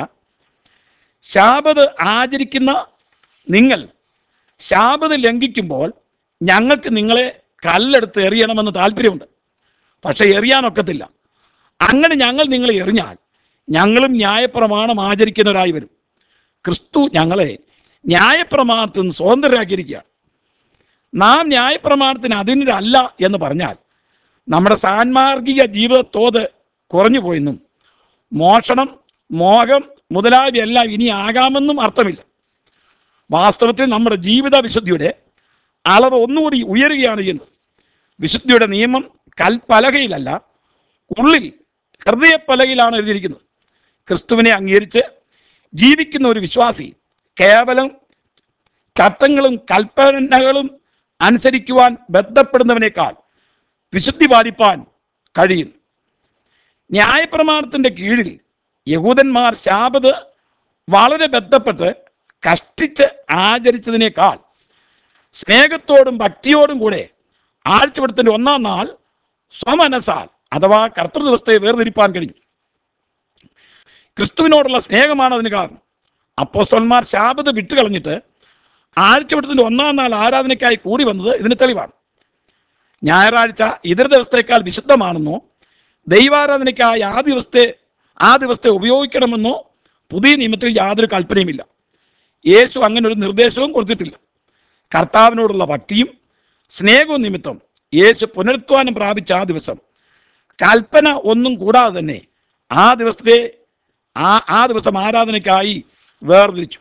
ശാപത് ആചരിക്കുന്ന നിങ്ങൾ ശാപത് ലംഘിക്കുമ്പോൾ ഞങ്ങൾക്ക് നിങ്ങളെ കല്ലെടുത്ത് എറിയണമെന്ന് താല്പര്യമുണ്ട് പക്ഷെ എറിയാനൊക്കത്തില്ല അങ്ങനെ ഞങ്ങൾ നിങ്ങളെ എറിഞ്ഞാൽ ഞങ്ങളും ന്യായപ്രമാണം ആചരിക്കുന്നവരായി വരും ക്രിസ്തു ഞങ്ങളെ ന്യായപ്രമാണത്തിൽ നിന്ന് സ്വതന്ത്രരാക്കിയിരിക്കുകയാണ് നാം ന്യായപ്രമാണത്തിന് അതിനല്ല എന്ന് പറഞ്ഞാൽ നമ്മുടെ സാൻമാർഗിക ജീവിതത്തോത് കുറഞ്ഞു പോയെന്നും മോഷണം മോഹം മുതലായവയെല്ലാം ഇനി ആകാമെന്നും അർത്ഥമില്ല വാസ്തവത്തിൽ നമ്മുടെ ജീവിത വിശുദ്ധിയുടെ അളവ് ഒന്നുകൂടി ഉയരുകയാണ് ചെയ്യുന്നത് വിശുദ്ധിയുടെ നിയമം കൽപ്പലകയിലല്ല ഉള്ളിൽ ഹൃദയപ്പലകയിലാണ് എഴുതിയിരിക്കുന്നത് ക്രിസ്തുവിനെ അംഗീകരിച്ച് ജീവിക്കുന്ന ഒരു വിശ്വാസി കേവലം ചട്ടങ്ങളും കൽപ്പനകളും അനുസരിക്കുവാൻ ബന്ധപ്പെടുന്നവനേക്കാൾ വിശുദ്ധി പാലിപ്പാൻ കഴിയും ന്യായപ്രമാണത്തിൻ്റെ കീഴിൽ യഹൂദന്മാർ ശാപത് വളരെ ബന്ധപ്പെട്ട് കഷ്ടിച്ച് ആചരിച്ചതിനേക്കാൾ സ്നേഹത്തോടും ഭക്തിയോടും കൂടെ ആഴ്ചപ്പെടുത്തിൻ്റെ ഒന്നാം നാൾ സ്വമനസാൽ അഥവാ കർത്തൃദിവസത്തെ വേർതിരിപ്പാൻ കഴിഞ്ഞു ക്രിസ്തുവിനോടുള്ള സ്നേഹമാണ് അതിന് കാരണം അപ്പോസ്തലന്മാർ ശാപത് വിട്ടുകളഞ്ഞിട്ട് ആഴ്ചവട്ടത്തിൻ്റെ ഒന്നാം നാൾ ആരാധനയ്ക്കായി കൂടി വന്നത് ഇതിന് തെളിവാണ് ഞായറാഴ്ച ഇതര ദിവസത്തേക്കാൾ വിശുദ്ധമാണെന്നോ ദൈവാരാധനയ്ക്കായി ആ ദിവസത്തെ ആ ദിവസത്തെ ഉപയോഗിക്കണമെന്നോ പുതിയ നിയമത്തിൽ യാതൊരു കൽപ്പനയുമില്ല യേശു അങ്ങനെ ഒരു നിർദ്ദേശവും കൊടുത്തിട്ടില്ല കർത്താവിനോടുള്ള ഭക്തിയും സ്നേഹവും നിമിത്തം യേശു പുനരുത്ഥാനം പ്രാപിച്ച ആ ദിവസം കൽപ്പന ഒന്നും കൂടാതെ തന്നെ ആ ദിവസത്തെ ആ ആ ദിവസം ആരാധനയ്ക്കായി വേർതിരിച്ചു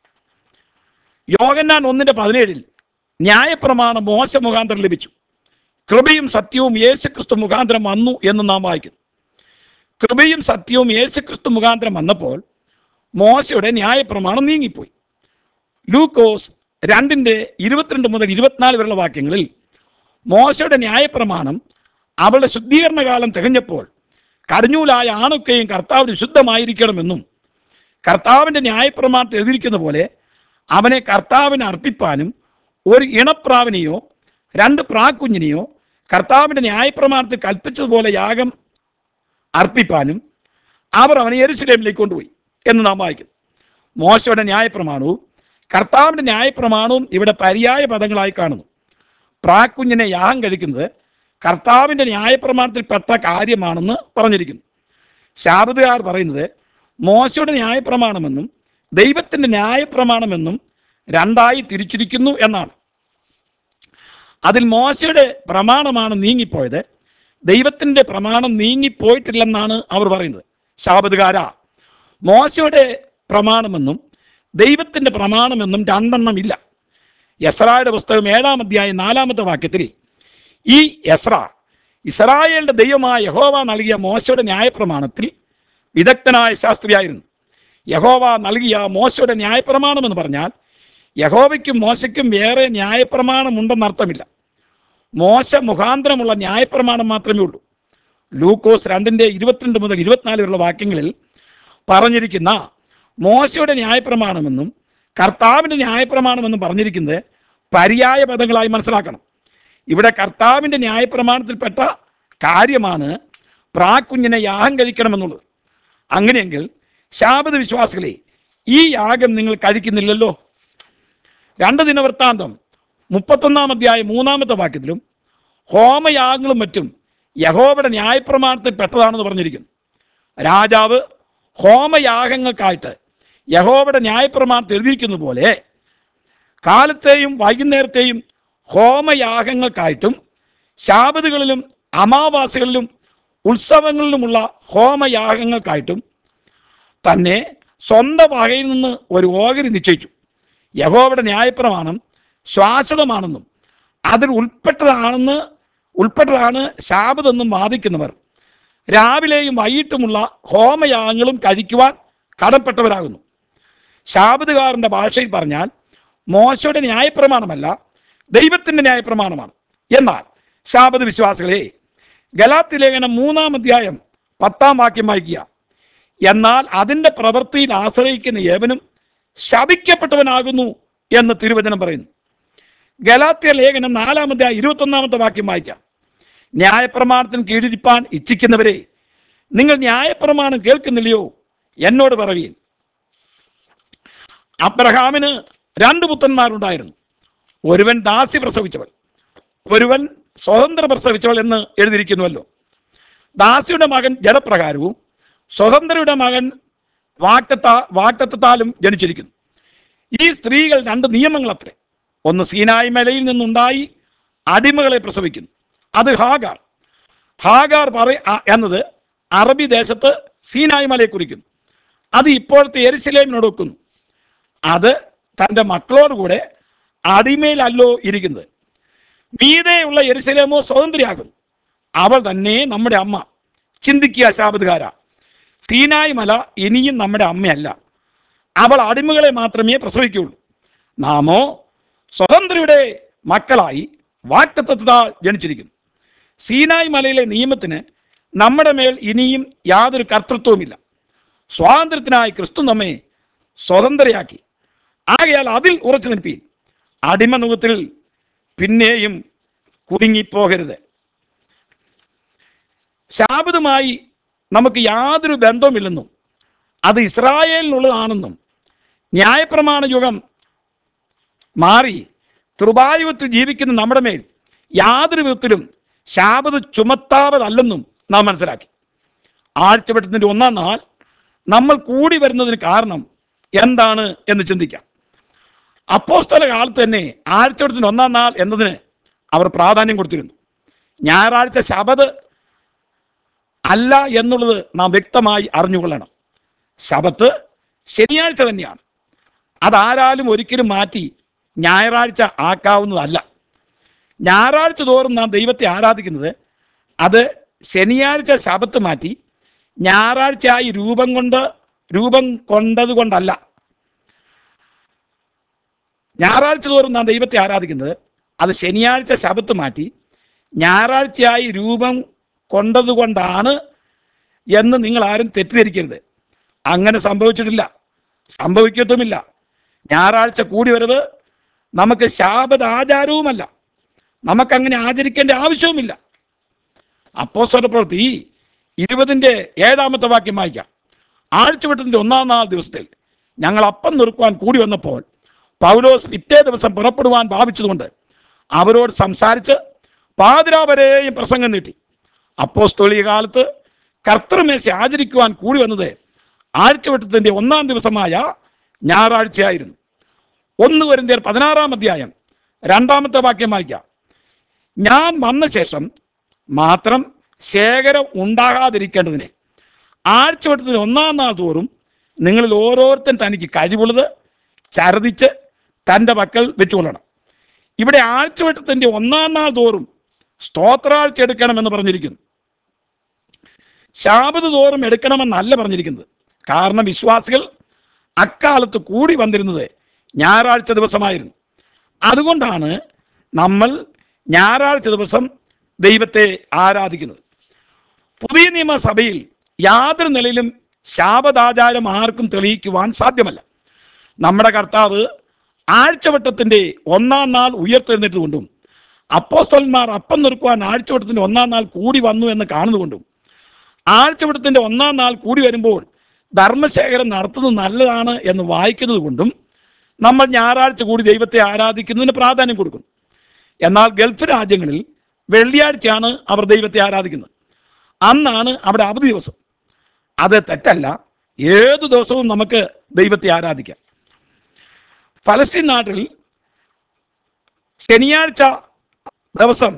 യോഗന്നാൻ ഒന്നിന്റെ പതിനേഴിൽ ന്യായപ്രമാണം മോശ മുഖാന്തരം ലഭിച്ചു കൃപയും സത്യവും യേശുക്രിസ്തു മുഖാന്തരം വന്നു എന്ന് നാം വായിക്കുന്നു കൃപയും സത്യവും യേശുക്രിസ്തു മുഖാന്തരം വന്നപ്പോൾ മോശയുടെ ന്യായപ്രമാണം നീങ്ങിപ്പോയി ലൂക്കോസ് രണ്ടിന്റെ ഇരുപത്തിരണ്ട് മുതൽ ഇരുപത്തിനാല് വരെയുള്ള വാക്യങ്ങളിൽ മോശയുടെ ന്യായപ്രമാണം അവളുടെ ശുദ്ധീകരണ കാലം തികഞ്ഞപ്പോൾ കടിഞ്ഞൂലായ ആണൊക്കെയും കർത്താവിന് ശുദ്ധമായിരിക്കണമെന്നും കർത്താവിൻ്റെ ന്യായപ്രമാണത്തിൽ എഴുതിയിരിക്കുന്ന പോലെ അവനെ കർത്താവിന് അർപ്പിപ്പാനും ഒരു ഇണപ്രാവിനെയോ രണ്ട് പ്രാക്കുഞ്ഞിനെയോ കർത്താവിൻ്റെ ന്യായപ്രമാണത്തിൽ കൽപ്പിച്ചതുപോലെ യാഗം അർപ്പിപ്പാനും അവർ അവനെ യെരുശലേമിലേക്ക് കൊണ്ടുപോയി എന്ന് നാം വായിക്കുന്നു മോശയുടെ ന്യായപ്രമാണവും കർത്താവിൻ്റെ ന്യായപ്രമാണവും ഇവിടെ പര്യായ പദങ്ങളായി കാണുന്നു പ്രാക്കുഞ്ഞിനെ യാഗം കഴിക്കുന്നത് കർത്താവിൻ്റെ ന്യായപ്രമാണത്തിൽപ്പെട്ട കാര്യമാണെന്ന് പറഞ്ഞിരിക്കുന്നു ശാരദകാർ പറയുന്നത് മോശയുടെ ന്യായപ്രമാണമെന്നും ദൈവത്തിൻ്റെ ന്യായപ്രമാണമെന്നും രണ്ടായി തിരിച്ചിരിക്കുന്നു എന്നാണ് അതിൽ മോശയുടെ പ്രമാണമാണ് നീങ്ങിപ്പോയത് ദൈവത്തിൻ്റെ പ്രമാണം നീങ്ങിപ്പോയിട്ടില്ലെന്നാണ് അവർ പറയുന്നത് ശാപതുകാര മോശയുടെ പ്രമാണമെന്നും ദൈവത്തിൻ്റെ പ്രമാണമെന്നും രണ്ടെണ്ണം ഇല്ല യസ്രായുടെ പുസ്തകം ഏഴാം അധ്യായം നാലാമത്തെ വാക്യത്തിൽ ഈ യസ്ര ഇസ്രായേലിന്റെ ദൈവമായ യഹോവ നൽകിയ മോശയുടെ ന്യായപ്രമാണത്തിൽ വിദഗ്ധനായ ശാസ്ത്രിയായിരുന്നു യഹോവ നൽകിയ മോശയുടെ ന്യായപ്രമാണം എന്ന് പറഞ്ഞാൽ യഹോവയ്ക്കും മോശയ്ക്കും വേറെ ന്യായപ്രമാണമുണ്ടെന്നർത്ഥമില്ല മോശ മുഖാന്തരമുള്ള ന്യായപ്രമാണം മാത്രമേ ഉള്ളൂ ലൂക്കോസ് രണ്ടിൻ്റെ ഇരുപത്തിരണ്ട് മുതൽ ഇരുപത്തിനാല് വരെയുള്ള വാക്യങ്ങളിൽ പറഞ്ഞിരിക്കുന്ന മോശയുടെ ന്യായപ്രമാണമെന്നും കർത്താവിൻ്റെ ന്യായപ്രമാണമെന്നും പറഞ്ഞിരിക്കുന്നത് പര്യായ പദങ്ങളായി മനസ്സിലാക്കണം ഇവിടെ കർത്താവിൻ്റെ ന്യായപ്രമാണത്തിൽപ്പെട്ട കാര്യമാണ് പ്രാക്കുഞ്ഞിനെ യാഗം കഴിക്കണമെന്നുള്ളത് അങ്ങനെയെങ്കിൽ ശാപത വിശ്വാസികളെ ഈ യാഗം നിങ്ങൾ കഴിക്കുന്നില്ലല്ലോ രണ്ട് ദിനവൃത്താന്തം മുപ്പത്തൊന്നാം അധ്യായം മൂന്നാമത്തെ വാക്യത്തിലും ഹോമയാഗങ്ങളും മറ്റും യഹോവയുടെ ന്യായപ്രമാണത്തിൽ പെട്ടതാണെന്ന് പറഞ്ഞിരിക്കുന്നു രാജാവ് ഹോമയാഗങ്ങൾക്കായിട്ട് യഹോവയുടെ ന്യായപ്രമാണത്തിൽ എഴുതിയിരിക്കുന്ന പോലെ കാലത്തെയും വൈകുന്നേരത്തെയും ഹോമയാഗങ്ങൾക്കായിട്ടും ശാപതുകളിലും അമാവാസികളിലും ഉത്സവങ്ങളിലുമുള്ള ഹോമയാഗങ്ങൾക്കായിട്ടും തന്നെ സ്വന്തം വകയിൽ നിന്ന് ഒരു ഓഹരി നിശ്ചയിച്ചു യഹോവയുടെ ന്യായപ്രമാണം ശാശ്വതമാണെന്നും അതിൽ ഉൾപ്പെട്ടതാണെന്ന് ഉൾപ്പെട്ടതാണ് ശാപതെന്നും വാദിക്കുന്നവർ രാവിലെയും വൈകിട്ടുമുള്ള ഹോമയാഗങ്ങളും കഴിക്കുവാൻ കടപ്പെട്ടവരാകുന്നു ശാപതുകാരൻ്റെ ഭാഷയിൽ പറഞ്ഞാൽ മോശയുടെ ന്യായപ്രമാണമല്ല ദൈവത്തിൻ്റെ ന്യായപ്രമാണമാണ് എന്നാൽ ശാപത വിശ്വാസികളെ ഗലാത്തി ലേഖനം മൂന്നാം അധ്യായം പത്താം വാക്യം വായിക്കുക എന്നാൽ അതിൻ്റെ പ്രവൃത്തിയിൽ ആശ്രയിക്കുന്ന ഏവനും ശപിക്കപ്പെട്ടവനാകുന്നു എന്ന് തിരുവചനം പറയുന്നു ഗലാത്യ ലേഖനം നാലാമത്തെ ഇരുപത്തൊന്നാമത്തെ വാക്യം വായിക്കാം ന്യായപ്രമാണത്തിന് കീഴിരിപ്പാൻ ഇച്ഛിക്കുന്നവരെ നിങ്ങൾ ന്യായപ്രമാണം കേൾക്കുന്നില്ലയോ എന്നോട് പറവീൻ അബ്രഹാമിന് രണ്ട് പുത്രന്മാരുണ്ടായിരുന്നു ഒരുവൻ ദാസി പ്രസവിച്ചവൾ ഒരുവൻ സ്വതന്ത്ര പ്രസവിച്ചവൾ എന്ന് എഴുതിയിരിക്കുന്നുവല്ലോ ദാസിയുടെ മകൻ ജഡപ്രകാരവും സ്വതന്ത്രയുടെ മകൻ വാക്തത്ത വാക്തത്വത്താലും ജനിച്ചിരിക്കുന്നു ഈ സ്ത്രീകൾ രണ്ട് നിയമങ്ങളത്രേ ഒന്ന് സീനായി മലയിൽ നിന്നുണ്ടായി അടിമകളെ പ്രസവിക്കുന്നു അത് ഹാഗാർ ഹാഗാർ പറ ആ- എന്നത് അറബി ദേശത്ത് സീനായി മലയെ കുറിക്കുന്നു അത് ഇപ്പോഴത്തെ എരിശിലേമിനോട് ഒക്കുന്നു അത് തൻ്റെ മക്കളോടുകൂടെ അടിമയിലല്ലോ ഇരിക്കുന്നത് മീതെയുള്ള എരിശിലേമോ സ്വതന്ത്രയാകുന്നു അവൾ തന്നെ നമ്മുടെ അമ്മ ചിന്തിക്കുക ശാപതുകാര സീനായി മല ഇനിയും നമ്മുടെ അമ്മയല്ല അവൾ അടിമകളെ മാത്രമേ പ്രസവിക്കുകയുള്ളൂ നാമോ സ്വതന്ത്രയുടെ മക്കളായി വാക്തത്വത്താൽ ജനിച്ചിരിക്കുന്നു സീനായ് മലയിലെ നിയമത്തിന് നമ്മുടെ മേൽ ഇനിയും യാതൊരു കർത്തൃത്വവുമില്ല സ്വാതന്ത്ര്യത്തിനായി ക്രിസ്തു നമ്മെ സ്വതന്ത്രയാക്കി ആകയാൽ അതിൽ ഉറച്ചു നിൽപ്പീൻ അടിമനുഖത്തിൽ പിന്നെയും കുടുങ്ങിപ്പോകരുത് ശാപതുമായി നമുക്ക് യാതൊരു ബന്ധവുമില്ലെന്നും അത് ഇസ്രായേലിനുള്ളതാണെന്നും ന്യായപ്രമാണ യുഗം മാറി കൃപായുഗത്തിൽ ജീവിക്കുന്ന നമ്മുടെ മേൽ യാതൊരു വിധത്തിലും ശാപത് ചുമത്താവതല്ലെന്നും നാം മനസ്സിലാക്കി ആഴ്ചവട്ടത്തിൻ്റെ ഒന്നാം നാൾ നമ്മൾ കൂടി വരുന്നതിന് കാരണം എന്താണ് എന്ന് ചിന്തിക്കാം അപ്പോസ്തല കാലത്ത് തന്നെ ആഴ്ചവട്ടത്തിന് ഒന്നാം നാൾ എന്നതിന് അവർ പ്രാധാന്യം കൊടുത്തിരുന്നു ഞായറാഴ്ച ശബത് അല്ല എന്നുള്ളത് നാം വ്യക്തമായി അറിഞ്ഞുകൊള്ളണം ശബത്ത് ശനിയാഴ്ച തന്നെയാണ് അതാരാലും ഒരിക്കലും മാറ്റി ഞായറാഴ്ച ആക്കാവുന്നതല്ല ഞായറാഴ്ച തോറും നാം ദൈവത്തെ ആരാധിക്കുന്നത് അത് ശനിയാഴ്ച ശബത്ത് മാറ്റി ഞായറാഴ്ചയായി രൂപം കൊണ്ട് രൂപം കൊണ്ടത് കൊണ്ടല്ല ഞായറാഴ്ച തോറും നാം ദൈവത്തെ ആരാധിക്കുന്നത് അത് ശനിയാഴ്ച ശബത്ത് മാറ്റി ഞായറാഴ്ചയായി രൂപം കൊണ്ടതുകൊണ്ടാണ് എന്ന് നിങ്ങൾ ആരും തെറ്റിദ്ധരിക്കരുത് അങ്ങനെ സംഭവിച്ചിട്ടില്ല സംഭവിക്കത്തുമില്ല ഞായറാഴ്ച കൂടി വരവ് നമുക്ക് ശാപത ആചാരവുമല്ല നമുക്കങ്ങനെ ആചരിക്കേണ്ട ആവശ്യവുമില്ല അപ്പോസ്തല പ്രവൃത്തി ഇരുപതിൻ്റെ ഏഴാമത്തെ വാക്യം വായിക്കാം ആഴ്ചവട്ടത്തിൻ്റെ ഒന്നാം നാൾ ദിവസത്തിൽ ഞങ്ങൾ അപ്പം നുറുക്കുവാൻ കൂടി വന്നപ്പോൾ പൗലോസ് പിറ്റേ ദിവസം പുറപ്പെടുവാൻ ഭാവിച്ചതുകൊണ്ട് അവരോട് സംസാരിച്ച് പാതിരാ വരെയും പ്രസംഗം നീട്ടി അപ്പോസ്തോലിക കാലത്ത് കർത്തൃമേശ ആചരിക്കുവാൻ കൂടി വന്നത് ആഴ്ചവട്ടത്തിൻ്റെ ഒന്നാം ദിവസമായ ഞായറാഴ്ചയായിരുന്നു ഒന്ന് വരുന്നേർ പതിനാറാം അധ്യായം രണ്ടാമത്തെ വാക്യം വായിക്കാം ഞാൻ വന്ന ശേഷം മാത്രം ശേഖരം ഉണ്ടാകാതിരിക്കേണ്ടതിന് ആഴ്ചവട്ടത്തിന് ഒന്നാം നാൾ തോറും നിങ്ങളിൽ ഓരോരുത്തൻ തനിക്ക് കഴിവുള്ളത് ചരതിച്ച് തൻ്റെ പക്കൽ വെച്ചുകൊള്ളണം ഇവിടെ ആഴ്ചവട്ടത്തിൻ്റെ ഒന്നാം നാൾ തോറും സ്തോത്രാഴ്ച എടുക്കണമെന്ന് പറഞ്ഞിരിക്കുന്നു ശാപത് തോറും എടുക്കണമെന്നല്ല പറഞ്ഞിരിക്കുന്നത് കാരണം വിശ്വാസികൾ അക്കാലത്ത് കൂടി വന്നിരുന്നത് ഞായറാഴ്ച ദിവസമായിരുന്നു അതുകൊണ്ടാണ് നമ്മൾ ഞായറാഴ്ച ദിവസം ദൈവത്തെ ആരാധിക്കുന്നത് പുതിയ നിയമസഭയിൽ യാതൊരു നിലയിലും ശാപദാചാരം ആർക്കും തെളിയിക്കുവാൻ സാധ്യമല്ല നമ്മുടെ കർത്താവ് ആഴ്ചവട്ടത്തിൻ്റെ ഒന്നാം നാൾ ഉയർത്തെഴുന്നേറ്റുകൊണ്ടും അപ്പോസ്തലന്മാർ അപ്പം നിൽക്കുവാൻ ആഴ്ചവട്ടത്തിൻ്റെ ഒന്നാം നാൾ കൂടി വന്നു എന്ന് കാണുന്നുകൊണ്ടും ആഴ്ചവട്ടത്തിൻ്റെ ഒന്നാം നാൾ കൂടി വരുമ്പോൾ ധർമ്മശേഖരം നടത്തുന്നത് നല്ലതാണ് എന്ന് വായിക്കുന്നത് കൊണ്ടും നമ്മൾ ഞായറാഴ്ച കൂടി ദൈവത്തെ ആരാധിക്കുന്നതിന് പ്രാധാന്യം കൊടുക്കും എന്നാൽ ഗൾഫ് രാജ്യങ്ങളിൽ വെള്ളിയാഴ്ചയാണ് അവർ ദൈവത്തെ ആരാധിക്കുന്നത് അന്നാണ് അവിടെ അവധി ദിവസം അത് തെറ്റല്ല ഏത് ദിവസവും നമുക്ക് ദൈവത്തെ ആരാധിക്കാം ഫലസ്തീൻ നാട്ടിൽ ശനിയാഴ്ച ദിവസം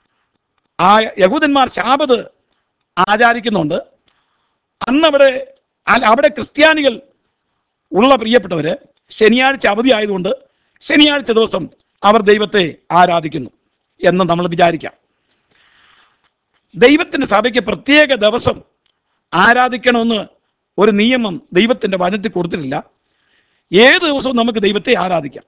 ആ യഹൂദന്മാർ ശാപത് ആചരിക്കുന്നുണ്ട് അന്നവിടെ അല്ല അവിടെ ക്രിസ്ത്യാനികൾ ഉള്ള പ്രിയപ്പെട്ടവര് ശനിയാഴ്ച അവധി ആയതുകൊണ്ട് ശനിയാഴ്ച ദിവസം അവർ ദൈവത്തെ ആരാധിക്കുന്നു എന്ന് നമ്മൾ വിചാരിക്കാം ദൈവത്തിൻ്റെ സഭയ്ക്ക് പ്രത്യേക ദിവസം ആരാധിക്കണമെന്ന് ഒരു നിയമം ദൈവത്തിൻ്റെ വനത്തിൽ കൊടുത്തിട്ടില്ല ഏത് ദിവസവും നമുക്ക് ദൈവത്തെ ആരാധിക്കാം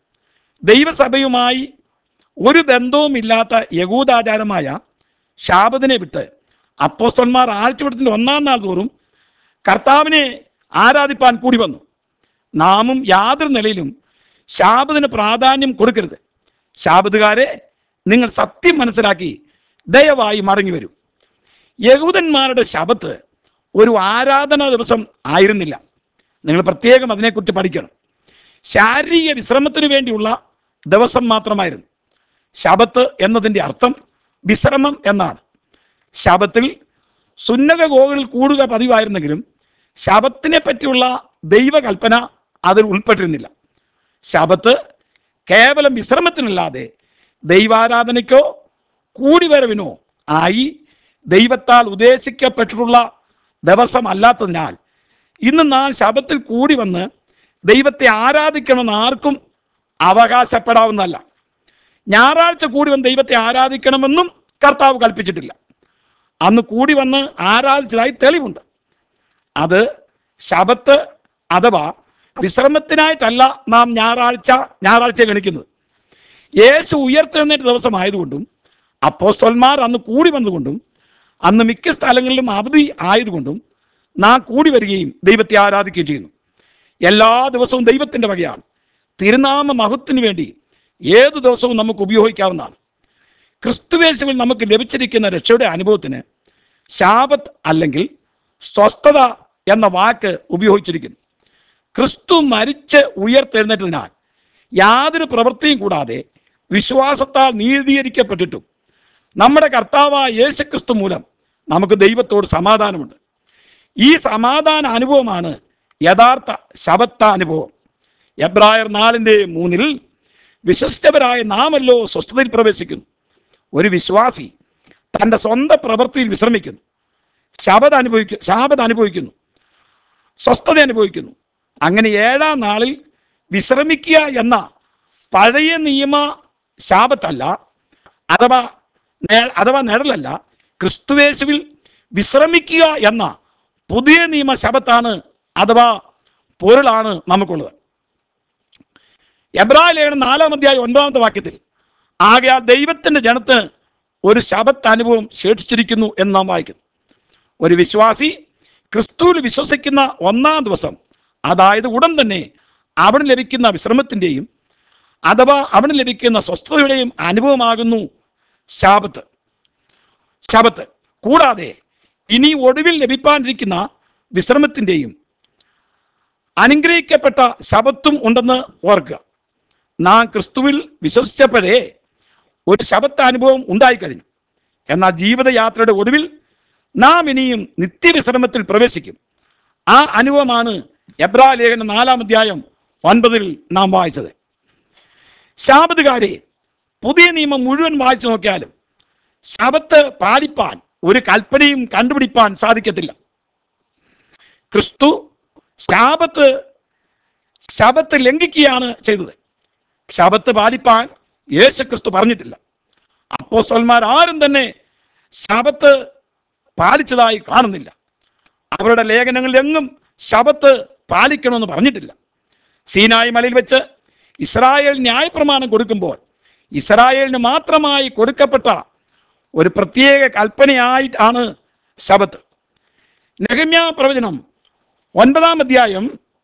ദൈവസഭയുമായി ഒരു ബന്ധവുമില്ലാത്ത യഹൂദാചാരമായ ശാപതിനെ വിട്ട് അപ്പോസ്തന്മാർ ആഴ്ചവട്ടത്തിൻ്റെ ഒന്നാം നാൾ തോറും കർത്താവിനെ ആരാധിപ്പാൻ കൂടി വന്നു നാമും യാതൊരു നിലയിലും ശാപതിന് പ്രാധാന്യം കൊടുക്കരുത് ശാപതുകാരെ നിങ്ങൾ സത്യം മനസ്സിലാക്കി ദയവായി മടങ്ങി വരൂ യഹൂദന്മാരുടെ ശബത്ത് ഒരു ആരാധനാ ദിവസം ആയിരുന്നില്ല നിങ്ങൾ പ്രത്യേകം അതിനെക്കുറിച്ച് പഠിക്കണം ശാരീരിക വിശ്രമത്തിന് വേണ്ടിയുള്ള ദിവസം മാത്രമായിരുന്നു ശബത്ത് എന്നതിൻ്റെ അർത്ഥം വിശ്രമം എന്നാണ് ശബത്തിൽ സുന്നക ഗോകളിൽ കൂടുക പതിവായിരുന്നെങ്കിലും ശബത്തിനെ പറ്റിയുള്ള ദൈവകൽപ്പന അതിൽ ഉൾപ്പെട്ടിരുന്നില്ല ശബത്ത് കേവലം വിശ്രമത്തിനല്ലാതെ ദൈവാരാധനയ്ക്കോ കൂടിവരവിനോ ആയി ദൈവത്താൽ ഉദ്ദേശിക്കപ്പെട്ടിട്ടുള്ള ദിവസമല്ലാത്തതിനാൽ ഇന്ന് നാം ശബത്തിൽ കൂടി വന്ന് ദൈവത്തെ ആരാധിക്കണമെന്ന് ആർക്കും അവകാശപ്പെടാവുന്നതല്ല ഞായറാഴ്ച കൂടി വന്ന് ദൈവത്തെ ആരാധിക്കണമെന്നും കർത്താവ് കൽപ്പിച്ചിട്ടില്ല അന്ന് കൂടി വന്ന് ആരാധിച്ചതായി തെളിവുണ്ട് അത് ശബത്ത് അഥവാ വിശ്രമത്തിനായിട്ടല്ല നാം ഞായറാഴ്ച ഞായറാഴ്ച ഗണിക്കുന്നത് യേശു ഉയർത്തെഴുന്നേറ്റ ദിവസമായതുകൊണ്ടും അപ്പോസ്തോന്മാർ അന്ന് കൂടി വന്നുകൊണ്ടും അന്ന് മിക്ക സ്ഥലങ്ങളിലും അവധി ആയതുകൊണ്ടും നാം കൂടി വരികയും ദൈവത്തെ ആരാധിക്കുകയും ചെയ്യുന്നു എല്ലാ ദിവസവും ദൈവത്തിൻ്റെ വകയാണ് തിരുനാമ മഹത്വത്തിന് വേണ്ടി ഏത് ദിവസവും നമുക്ക് ഉപയോഗിക്കാവുന്നതാണ് ക്രിസ്തുവേശുവിൽ നമുക്ക് ലഭിച്ചിരിക്കുന്ന രക്ഷയുടെ അനുഭവത്തിന് ശാപത്ത് അല്ലെങ്കിൽ സ്വസ്ഥത എന്ന വാക്ക് ഉപയോഗിച്ചിരിക്കുന്നു ക്രിസ്തു മരിച്ച് ഉയർത്തെഴുന്നേറ്റതിനാൽ യാതൊരു പ്രവൃത്തിയും കൂടാതെ വിശ്വാസത്താൽ നീതീകരിക്കപ്പെട്ടിട്ടും നമ്മുടെ കർത്താവായ യേശുക്രിസ്തു മൂലം നമുക്ക് ദൈവത്തോട് സമാധാനമുണ്ട് ഈ സമാധാന അനുഭവമാണ് യഥാർത്ഥ ശബത്ത അനുഭവം എബ്രായർ നാലിൻ്റെ മൂന്നിൽ വിശ്വസ്തവരായ നാമല്ലോ സ്വസ്ഥതയിൽ പ്രവേശിക്കുന്നു ഒരു വിശ്വാസി തൻ്റെ സ്വന്തം പ്രവൃത്തിയിൽ വിശ്രമിക്കുന്നു ശബദ അനുഭവിക്കുന്നു ശാപത അനുഭവിക്കുന്നു സ്വസ്ഥത അനുഭവിക്കുന്നു അങ്ങനെ ഏഴാം നാളിൽ വിശ്രമിക്കുക എന്ന പഴയ നിയമ ശാപത്തല്ല അഥവാ നേ- അഥവാ നേടലല്ല ക്രിസ്തുവേശുവിൽ വിശ്രമിക്കുക എന്ന പുതിയ നിയമ ശബത്താണ് അഥവാ പൊരുളാണ് നമുക്കുള്ളത് എബ്രായ ലേഖനം നാലാം അധ്യായം ഒൻപതാമത്തെ വാക്യത്തിൽ ആകയാൽ ദൈവത്തിന്റെ ജനത്തിന് ഒരു ശബത്ത് അനുഭവം ശേഷിച്ചിരിക്കുന്നു എന്ന് നാം വായിക്കുന്നു ഒരു വിശ്വാസി ക്രിസ്തുവിൽ വിശ്വസിക്കുന്ന ഒന്നാം ദിവസം അതായത് ഉടൻ തന്നെ അവന് ലഭിക്കുന്ന വിശ്രമത്തിൻ്റെയും അഥവാ അവന് ലഭിക്കുന്ന സ്വസ്ഥതയുടെയും അനുഭവമാകുന്നു ശാപത്ത് ശബത്ത് കൂടാതെ ഇനി ഒടുവിൽ ലഭിക്കാനിരിക്കുന്ന വിശ്രമത്തിൻ്റെയും അനുഗ്രഹിക്കപ്പെട്ട ശബത്തും ഉണ്ടെന്ന് ഓർക്കുക നാം ക്രിസ്തുവിൽ വിശ്വസിച്ചപ്പോഴേ ഒരു ശബത്ത് അനുഭവം ഉണ്ടായിക്കഴിഞ്ഞു എന്നാൽ ജീവിതയാത്രയുടെ ഒടുവിൽ നാം ഇനിയും നിത്യവിശ്രമത്തിൽ പ്രവേശിക്കും ആ അനുഭവമാണ് എബ്രാ ലേഖന നാലാം അധ്യായം ഒൻപതിൽ നാം വായിച്ചത് ശാബത്തുകാരെ പുതിയ നിയമം മുഴുവൻ വായിച്ചു നോക്കിയാലും ശബത്ത് പാലിപ്പാൻ ഒരു കൽപ്പനയും കണ്ടുപിടിപ്പാൻ സാധിക്കത്തില്ല ക്രിസ്തു ശാപത്ത് ശബത്ത് ലംഘിക്കുകയാണ് ചെയ്തത് ശബത്ത് പാലിപ്പാൻ യേശു ക്രിസ്തു പറഞ്ഞിട്ടില്ല അപ്പോസ്തലന്മാർ ആരും തന്നെ ശബത്ത് പാലിച്ചതായി കാണുന്നില്ല അവരുടെ ലേഖനങ്ങളിൽ എങ്ങും ശബത്ത് പാലിക്കണമെന്ന് പറഞ്ഞിട്ടില്ല സീനായി മലയിൽ വെച്ച് ഇസ്രായേൽ ന്യായപ്രമാണം കൊടുക്കുമ്പോൾ ഇസ്രായേലിന് മാത്രമായി കൊടുക്കപ്പെട്ട ഒരു പ്രത്യേക കൽപ്പനയായിട്ടാണ് ശബത്ത് നെഹമ്യ പ്രവചനം ഒൻപതാം അധ്യായം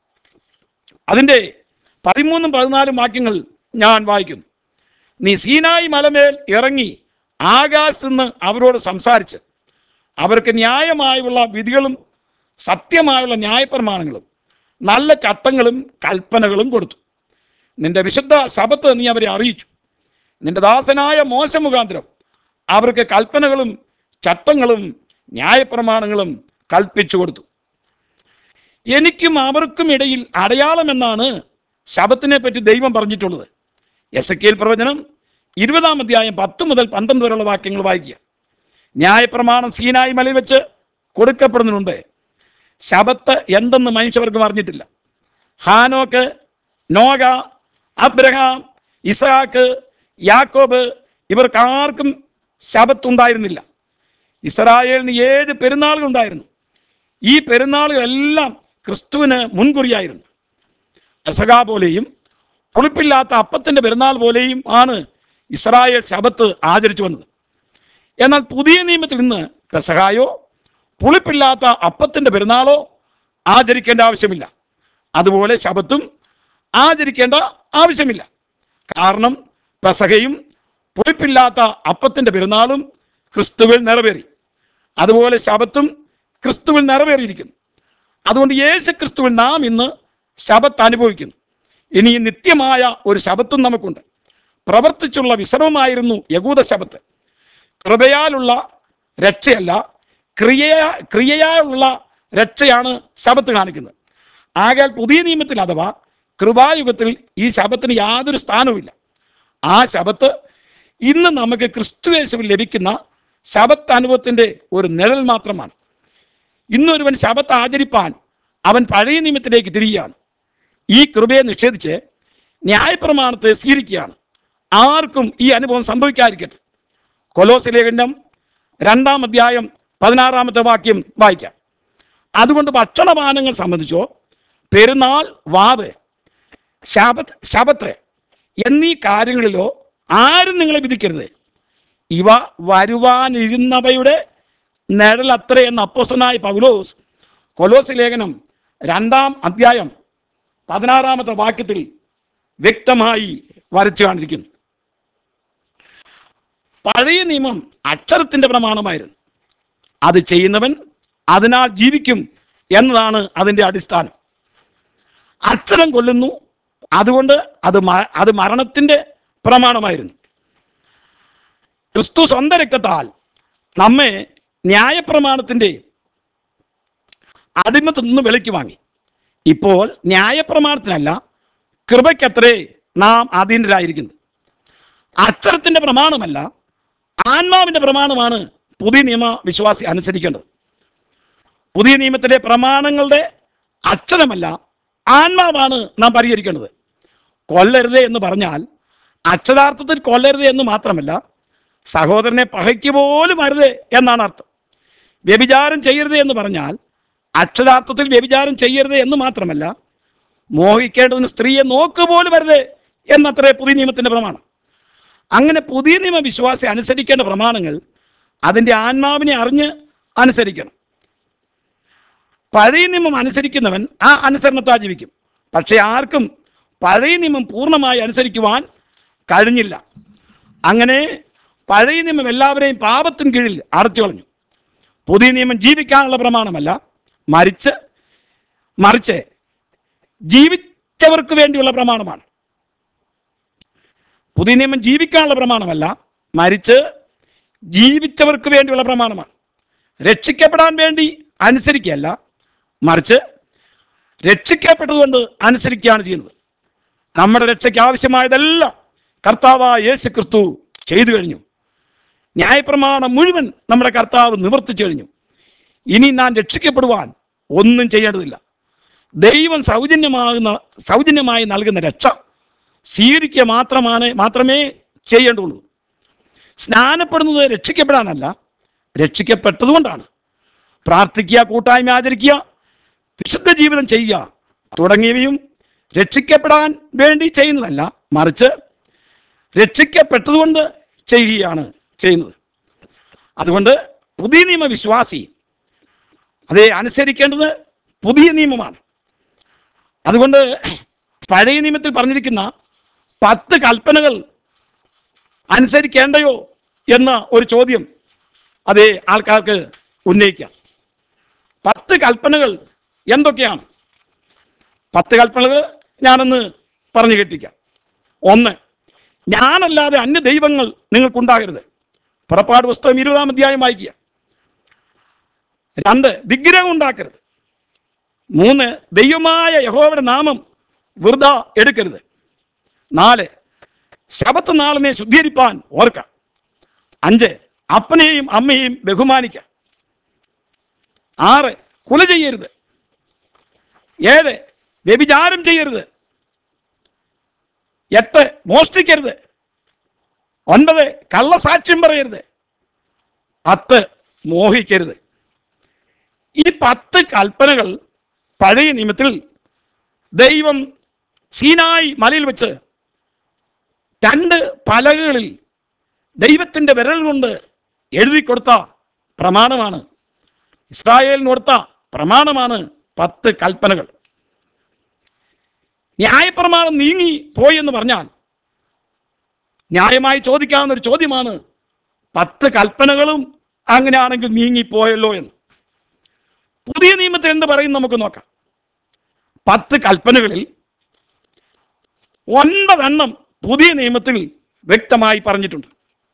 അതിൻ്റെ പതിമൂന്നും പതിനാലും വാക്യങ്ങൾ ഞാൻ വായിക്കുന്നു നീ സീനായി മലമേൽ ഇറങ്ങി ആകാശത്ത് നിന്ന് അവരോട് സംസാരിച്ച് അവർക്ക് ന്യായമായുള്ള വിധികളും സത്യമായുള്ള ന്യായപ്രമാണങ്ങളും നല്ല ചട്ടങ്ങളും കൽപ്പനകളും കൊടുത്തു നിന്റെ വിശുദ്ധ ശബത്ത് നീ അവരെ അറിയിച്ചു നിന്റെ ദാസനായ മോശ മുഖാന്തരം അവർക്ക് കൽപ്പനകളും ചട്ടങ്ങളും ന്യായപ്രമാണങ്ങളും കൽപ്പിച്ചു കൊടുത്തു എനിക്കും അവർക്കും ഇടയിൽ അടയാളം എന്നാണ് ശബത്തിനെ പറ്റി ദൈവം പറഞ്ഞിട്ടുള്ളത് എസ് എ പ്രവചനം ഇരുപതാം അധ്യായം പത്ത് മുതൽ പന്ത്രണ്ട് വരെയുള്ള വാക്യങ്ങൾ വായിക്കുക ന്യായപ്രമാണം സീനായി മലയിൽ വെച്ച് കൊടുക്കപ്പെടുന്നതിനുണ്ട് ശബത്ത് എന്തെന്ന് മനുഷ്യവർക്കും അറിഞ്ഞിട്ടില്ല ഹാനോക്ക് നോഗ അബ്രഹാം ഇസഹാക്ക് യാക്കോബ് ഇവർക്ക് ആർക്കും ശബത്ത് ഉണ്ടായിരുന്നില്ല ഇസ്രായേലിന് ഏഴ് പെരുന്നാളുകൾ ഉണ്ടായിരുന്നു ഈ പെരുന്നാളുകളെല്ലാം ക്രിസ്തുവിന് മുൻകുറിയായിരുന്നു പെസക പോലെയും പുളിപ്പില്ലാത്ത അപ്പത്തിൻ്റെ പെരുന്നാൾ പോലെയും ആണ് ഇസ്രായേൽ ശബത്ത് ആചരിച്ചു വന്നത് എന്നാൽ പുതിയ നിയമത്തിൽ ഇന്ന് പെസഹായോ പുളിപ്പില്ലാത്ത അപ്പത്തിൻ്റെ പെരുന്നാളോ ആചരിക്കേണ്ട ആവശ്യമില്ല അതുപോലെ ശബത്തും ആചരിക്കേണ്ട ആവശ്യമില്ല കാരണം പെസഹയും പുളിപ്പില്ലാത്ത അപ്പത്തിൻ്റെ പെരുന്നാളും ക്രിസ്തുവിൽ നിറവേറി അതുപോലെ ശബത്തും ക്രിസ്തുവിൽ നിറവേറിയിരിക്കുന്നു അതുകൊണ്ട് യേശു ക്രിസ്തുവിൽ നാം ഇന്ന് ശബത്ത് അനുഭവിക്കുന്നു ഇനി നിത്യമായ ഒരു ശബത്തും നമുക്കുണ്ട് പ്രവർത്തിച്ചുള്ള വിശ്രമമായിരുന്നു യകൂദ ശബത്ത് കൃപയാലുള്ള രക്ഷയല്ല ക്രിയ ക്രിയയാലുള്ള രക്ഷയാണ് ശബത്ത് കാണിക്കുന്നത് ആകയാൽ പുതിയ നിയമത്തിൽ അഥവാ കൃപായുഗത്തിൽ ഈ ശബത്തിന് യാതൊരു സ്ഥാനവുമില്ല ആ ശബത്ത് ഇന്ന് നമുക്ക് ക്രിസ്തുവേശുവിൽ ലഭിക്കുന്ന ശബത്ത് അനുഭവത്തിൻ്റെ ഒരു നിഴൽ മാത്രമാണ് ഇന്നൊരുവൻ ശബത്ത് ആചരിപ്പാൻ അവൻ പഴയ നിയമത്തിലേക്ക് തിരികുകയാണ് ഈ കൃപയെ നിഷേധിച്ച് ന്യായപ്രമാണത്തെ സ്വീകരിക്കുകയാണ് ആർക്കും ഈ അനുഭവം സംഭവിക്കാതിരിക്കട്ടെ കൊലോസ് ലേഖനം രണ്ടാം അധ്യായം പതിനാറാമത്തെ വാക്യം വായിക്കാം അതുകൊണ്ട് ഭക്ഷണപാനങ്ങൾ സംബന്ധിച്ചോ പെരുന്നാൾ വാവ് ശബത്ത് ശബത്ത് എന്നീ കാര്യങ്ങളിലോ ആരും നിങ്ങളെ വിധിക്കരുത് ഇവ വരുവാനിരുന്നവയുടെ നിഴലത്ര എന്ന അപ്പോസ്തനായ പൗലോസ് കൊലോസ് ലേഖനം രണ്ടാം അധ്യായം പതിനാറാമത്തെ വാക്യത്തിൽ വ്യക്തമായി വരച്ചു കാണിരിക്കുന്നു പഴയ നിയമം അക്ഷരത്തിന്റെ പ്രമാണമായിരുന്നു അത് ചെയ്യുന്നവൻ അതിനാൽ ജീവിക്കും എന്നതാണ് അതിൻ്റെ അടിസ്ഥാനം അക്ഷരം കൊല്ലുന്നു അതുകൊണ്ട് അത് മ- അത് മരണത്തിന്റെ പ്രമാണമായിരുന്നു ക്രിസ്തു സ്വന്തം രക്തത്താൽ നമ്മെ ന്യായപ്രമാണത്തിന്റെ അടിമത്തിൽ നിന്ന് വിലയ്ക്ക് വാങ്ങി ഇപ്പോൾ ന്യായപ്രമാണത്തിനല്ല കൃപയ്ക്കത്രേ നാം അധീനരായിരിക്കുന്നത് അക്ഷരത്തിന്റെ പ്രമാണമല്ല ആത്മാവിന്റെ പ്രമാണമാണ് പുതിയ നിയമ വിശ്വാസി അനുസരിക്കേണ്ടത് പുതിയ നിയമത്തിലെ പ്രമാണങ്ങളുടെ അക്ഷരമല്ല ആത്മാവാണ് നാം പരിഹരിക്കേണ്ടത് കൊല്ലരുത് എന്ന് പറഞ്ഞാൽ അക്ഷരാർത്ഥത്തിൽ കൊല്ലരുത് എന്ന് മാത്രമല്ല സഹോദരനെ പകയ്ക്ക് പോലും അരുത് എന്നാണ് അർത്ഥം വ്യഭിചാരം ചെയ്യരുത് എന്ന് പറഞ്ഞാൽ അക്ഷരാർത്ഥത്തിൽ വ്യഭിചാരം ചെയ്യരുത് എന്ന് മാത്രമല്ല മോഹിക്കേണ്ടതിന് സ്ത്രീയെ നോക്ക് പോലും വരുത് എന്നത്രേ പുതിയ നിയമത്തിന്റെ പ്രമാണം അങ്ങനെ പുതിയ നിയമ വിശ്വാസി അനുസരിക്കേണ്ട പ്രമാണങ്ങൾ അതിൻ്റെ ആത്മാവിനെ അറിഞ്ഞ് അനുസരിക്കണം പഴയ നിയമം അനുസരിക്കുന്നവൻ ആ അനുസരണത്താൽ ജീവിക്കും പക്ഷെ ആർക്കും പഴയ നിയമം പൂർണ്ണമായി അനുസരിക്കുവാൻ കഴിഞ്ഞില്ല അങ്ങനെ പഴയ നിയമം എല്ലാവരെയും പാപത്തിന് കീഴിൽ അടച്ചു കളഞ്ഞു പുതിയ നിയമം ജീവിക്കാനുള്ള പ്രമാണമല്ല മരിച്ച് മറിച്ച് ജീവിച്ചവർക്ക് വേണ്ടിയുള്ള പ്രമാണമാണ് പുതിയ നിയമം ജീവിക്കാനുള്ള പ്രമാണമല്ല മരിച്ച് ജീവിച്ചവർക്ക് വേണ്ടിയുള്ള പ്രമാണമാണ് രക്ഷിക്കപ്പെടാൻ വേണ്ടി അനുസരിക്കുകയല്ല മറിച്ച് രക്ഷിക്കപ്പെട്ടതുകൊണ്ട് അനുസരിക്കുകയാണ് ചെയ്യുന്നത് നമ്മുടെ രക്ഷയ്ക്ക് ആവശ്യമായതെല്ലാം കർത്താവായ യേശു ക്രിസ്തു ചെയ്തു കഴിഞ്ഞു ന്യായപ്രമാണം മുഴുവൻ നമ്മുടെ കർത്താവ് നിവർത്തിച്ചു കഴിഞ്ഞു ഇനി നാം രക്ഷിക്കപ്പെടുവാൻ ഒന്നും ചെയ്യേണ്ടതില്ല ദൈവം സൗജന്യമാകുന്ന സൗജന്യമായി നൽകുന്ന രക്ഷ സ്വീകരിക്കുക മാത്രമാണ് മാത്രമേ ചെയ്യേണ്ടുള്ളൂ സ്നാനപ്പെടുന്നത് രക്ഷിക്കപ്പെടാനല്ല രക്ഷിക്കപ്പെട്ടതുകൊണ്ടാണ് പ്രാർത്ഥിക്കുക കൂട്ടായ്മ ആചരിക്കുക വിശുദ്ധ ജീവിതം ചെയ്യുക തുടങ്ങിയവയും രക്ഷിക്കപ്പെടാൻ വേണ്ടി ചെയ്യുന്നതല്ല മറിച്ച് രക്ഷിക്കപ്പെട്ടതുകൊണ്ട് ചെയ്യുകയാണ് ചെയ്യുന്നത് അതുകൊണ്ട് പുതിയ നിയമ വിശ്വാസി അതേ അനുസരിക്കേണ്ടത് പുതിയ നിയമമാണ് അതുകൊണ്ട് പഴയ നിയമത്തിൽ പറഞ്ഞിരിക്കുന്ന പത്ത് കൽപ്പനകൾ അനുസരിക്കേണ്ടയോ എന്ന ഒരു ചോദ്യം അതേ ആൾക്കാർക്ക് ഉന്നയിക്കാം പത്ത് കൽപ്പനകൾ എന്തൊക്കെയാണ് പത്ത് കൽപ്പനകൾ ഞാനൊന്ന് പറഞ്ഞു കേൾപ്പിക്കാം ഒന്ന് ഞാനല്ലാതെ അന്യ ദൈവങ്ങൾ നിങ്ങൾക്കുണ്ടാകരുത് പുറപ്പാട് പുസ്തകം ഇരുപതാം അധ്യായം വായിക്കുക രണ്ട് വിഗ്രഹം ഉണ്ടാക്കരുത് മൂന്ന് ദൈവമായ യഹോവയുടെ നാമം വെറുത എടുക്കരുത് നാല് ശബത്ത് നാളിനെ ശുദ്ധീകരിപ്പാൻ ഓർക്ക അഞ്ച് അപ്പനെയും അമ്മയെയും ബഹുമാനിക്ക ആറ് കുല ചെയ്യരുത് ഏഴ് വ്യഭിചാരം ചെയ്യരുത് എട്ട് മോഷ്ടിക്കരുത് ഒൻപത് കള്ളസാക്ഷ്യം പറയരുത് പത്ത് മോഹിക്കരുത് ഈ പത്ത് കൽപ്പനകൾ പഴയ നിയമത്തിൽ ദൈവം സീനായി മലയിൽ വെച്ച് രണ്ട് പലകകളിൽ ദൈവത്തിൻ്റെ വിരൽ കൊണ്ട് എഴുതി കൊടുത്ത പ്രമാണമാണ് ഇസ്രായേലിന് കൊടുത്ത പ്രമാണമാണ് പത്ത് കൽപ്പനകൾ ന്യായപ്രമാണം നീങ്ങി പോയി എന്ന് പറഞ്ഞാൽ ന്യായമായി ചോദിക്കാവുന്ന ഒരു ചോദ്യമാണ് പത്ത് കൽപ്പനകളും അങ്ങനെയാണെങ്കിൽ നീങ്ങിപ്പോയല്ലോ എന്ന് പുതിയ നിയമത്തിൽ എന്ത് പറയും നമുക്ക് നോക്കാം പത്ത് കൽപ്പനകളിൽ ഒൻപതെണ്ണം പുതിയ നിയമത്തിൽ വ്യക്തമായി പറഞ്ഞിട്ടുണ്ട്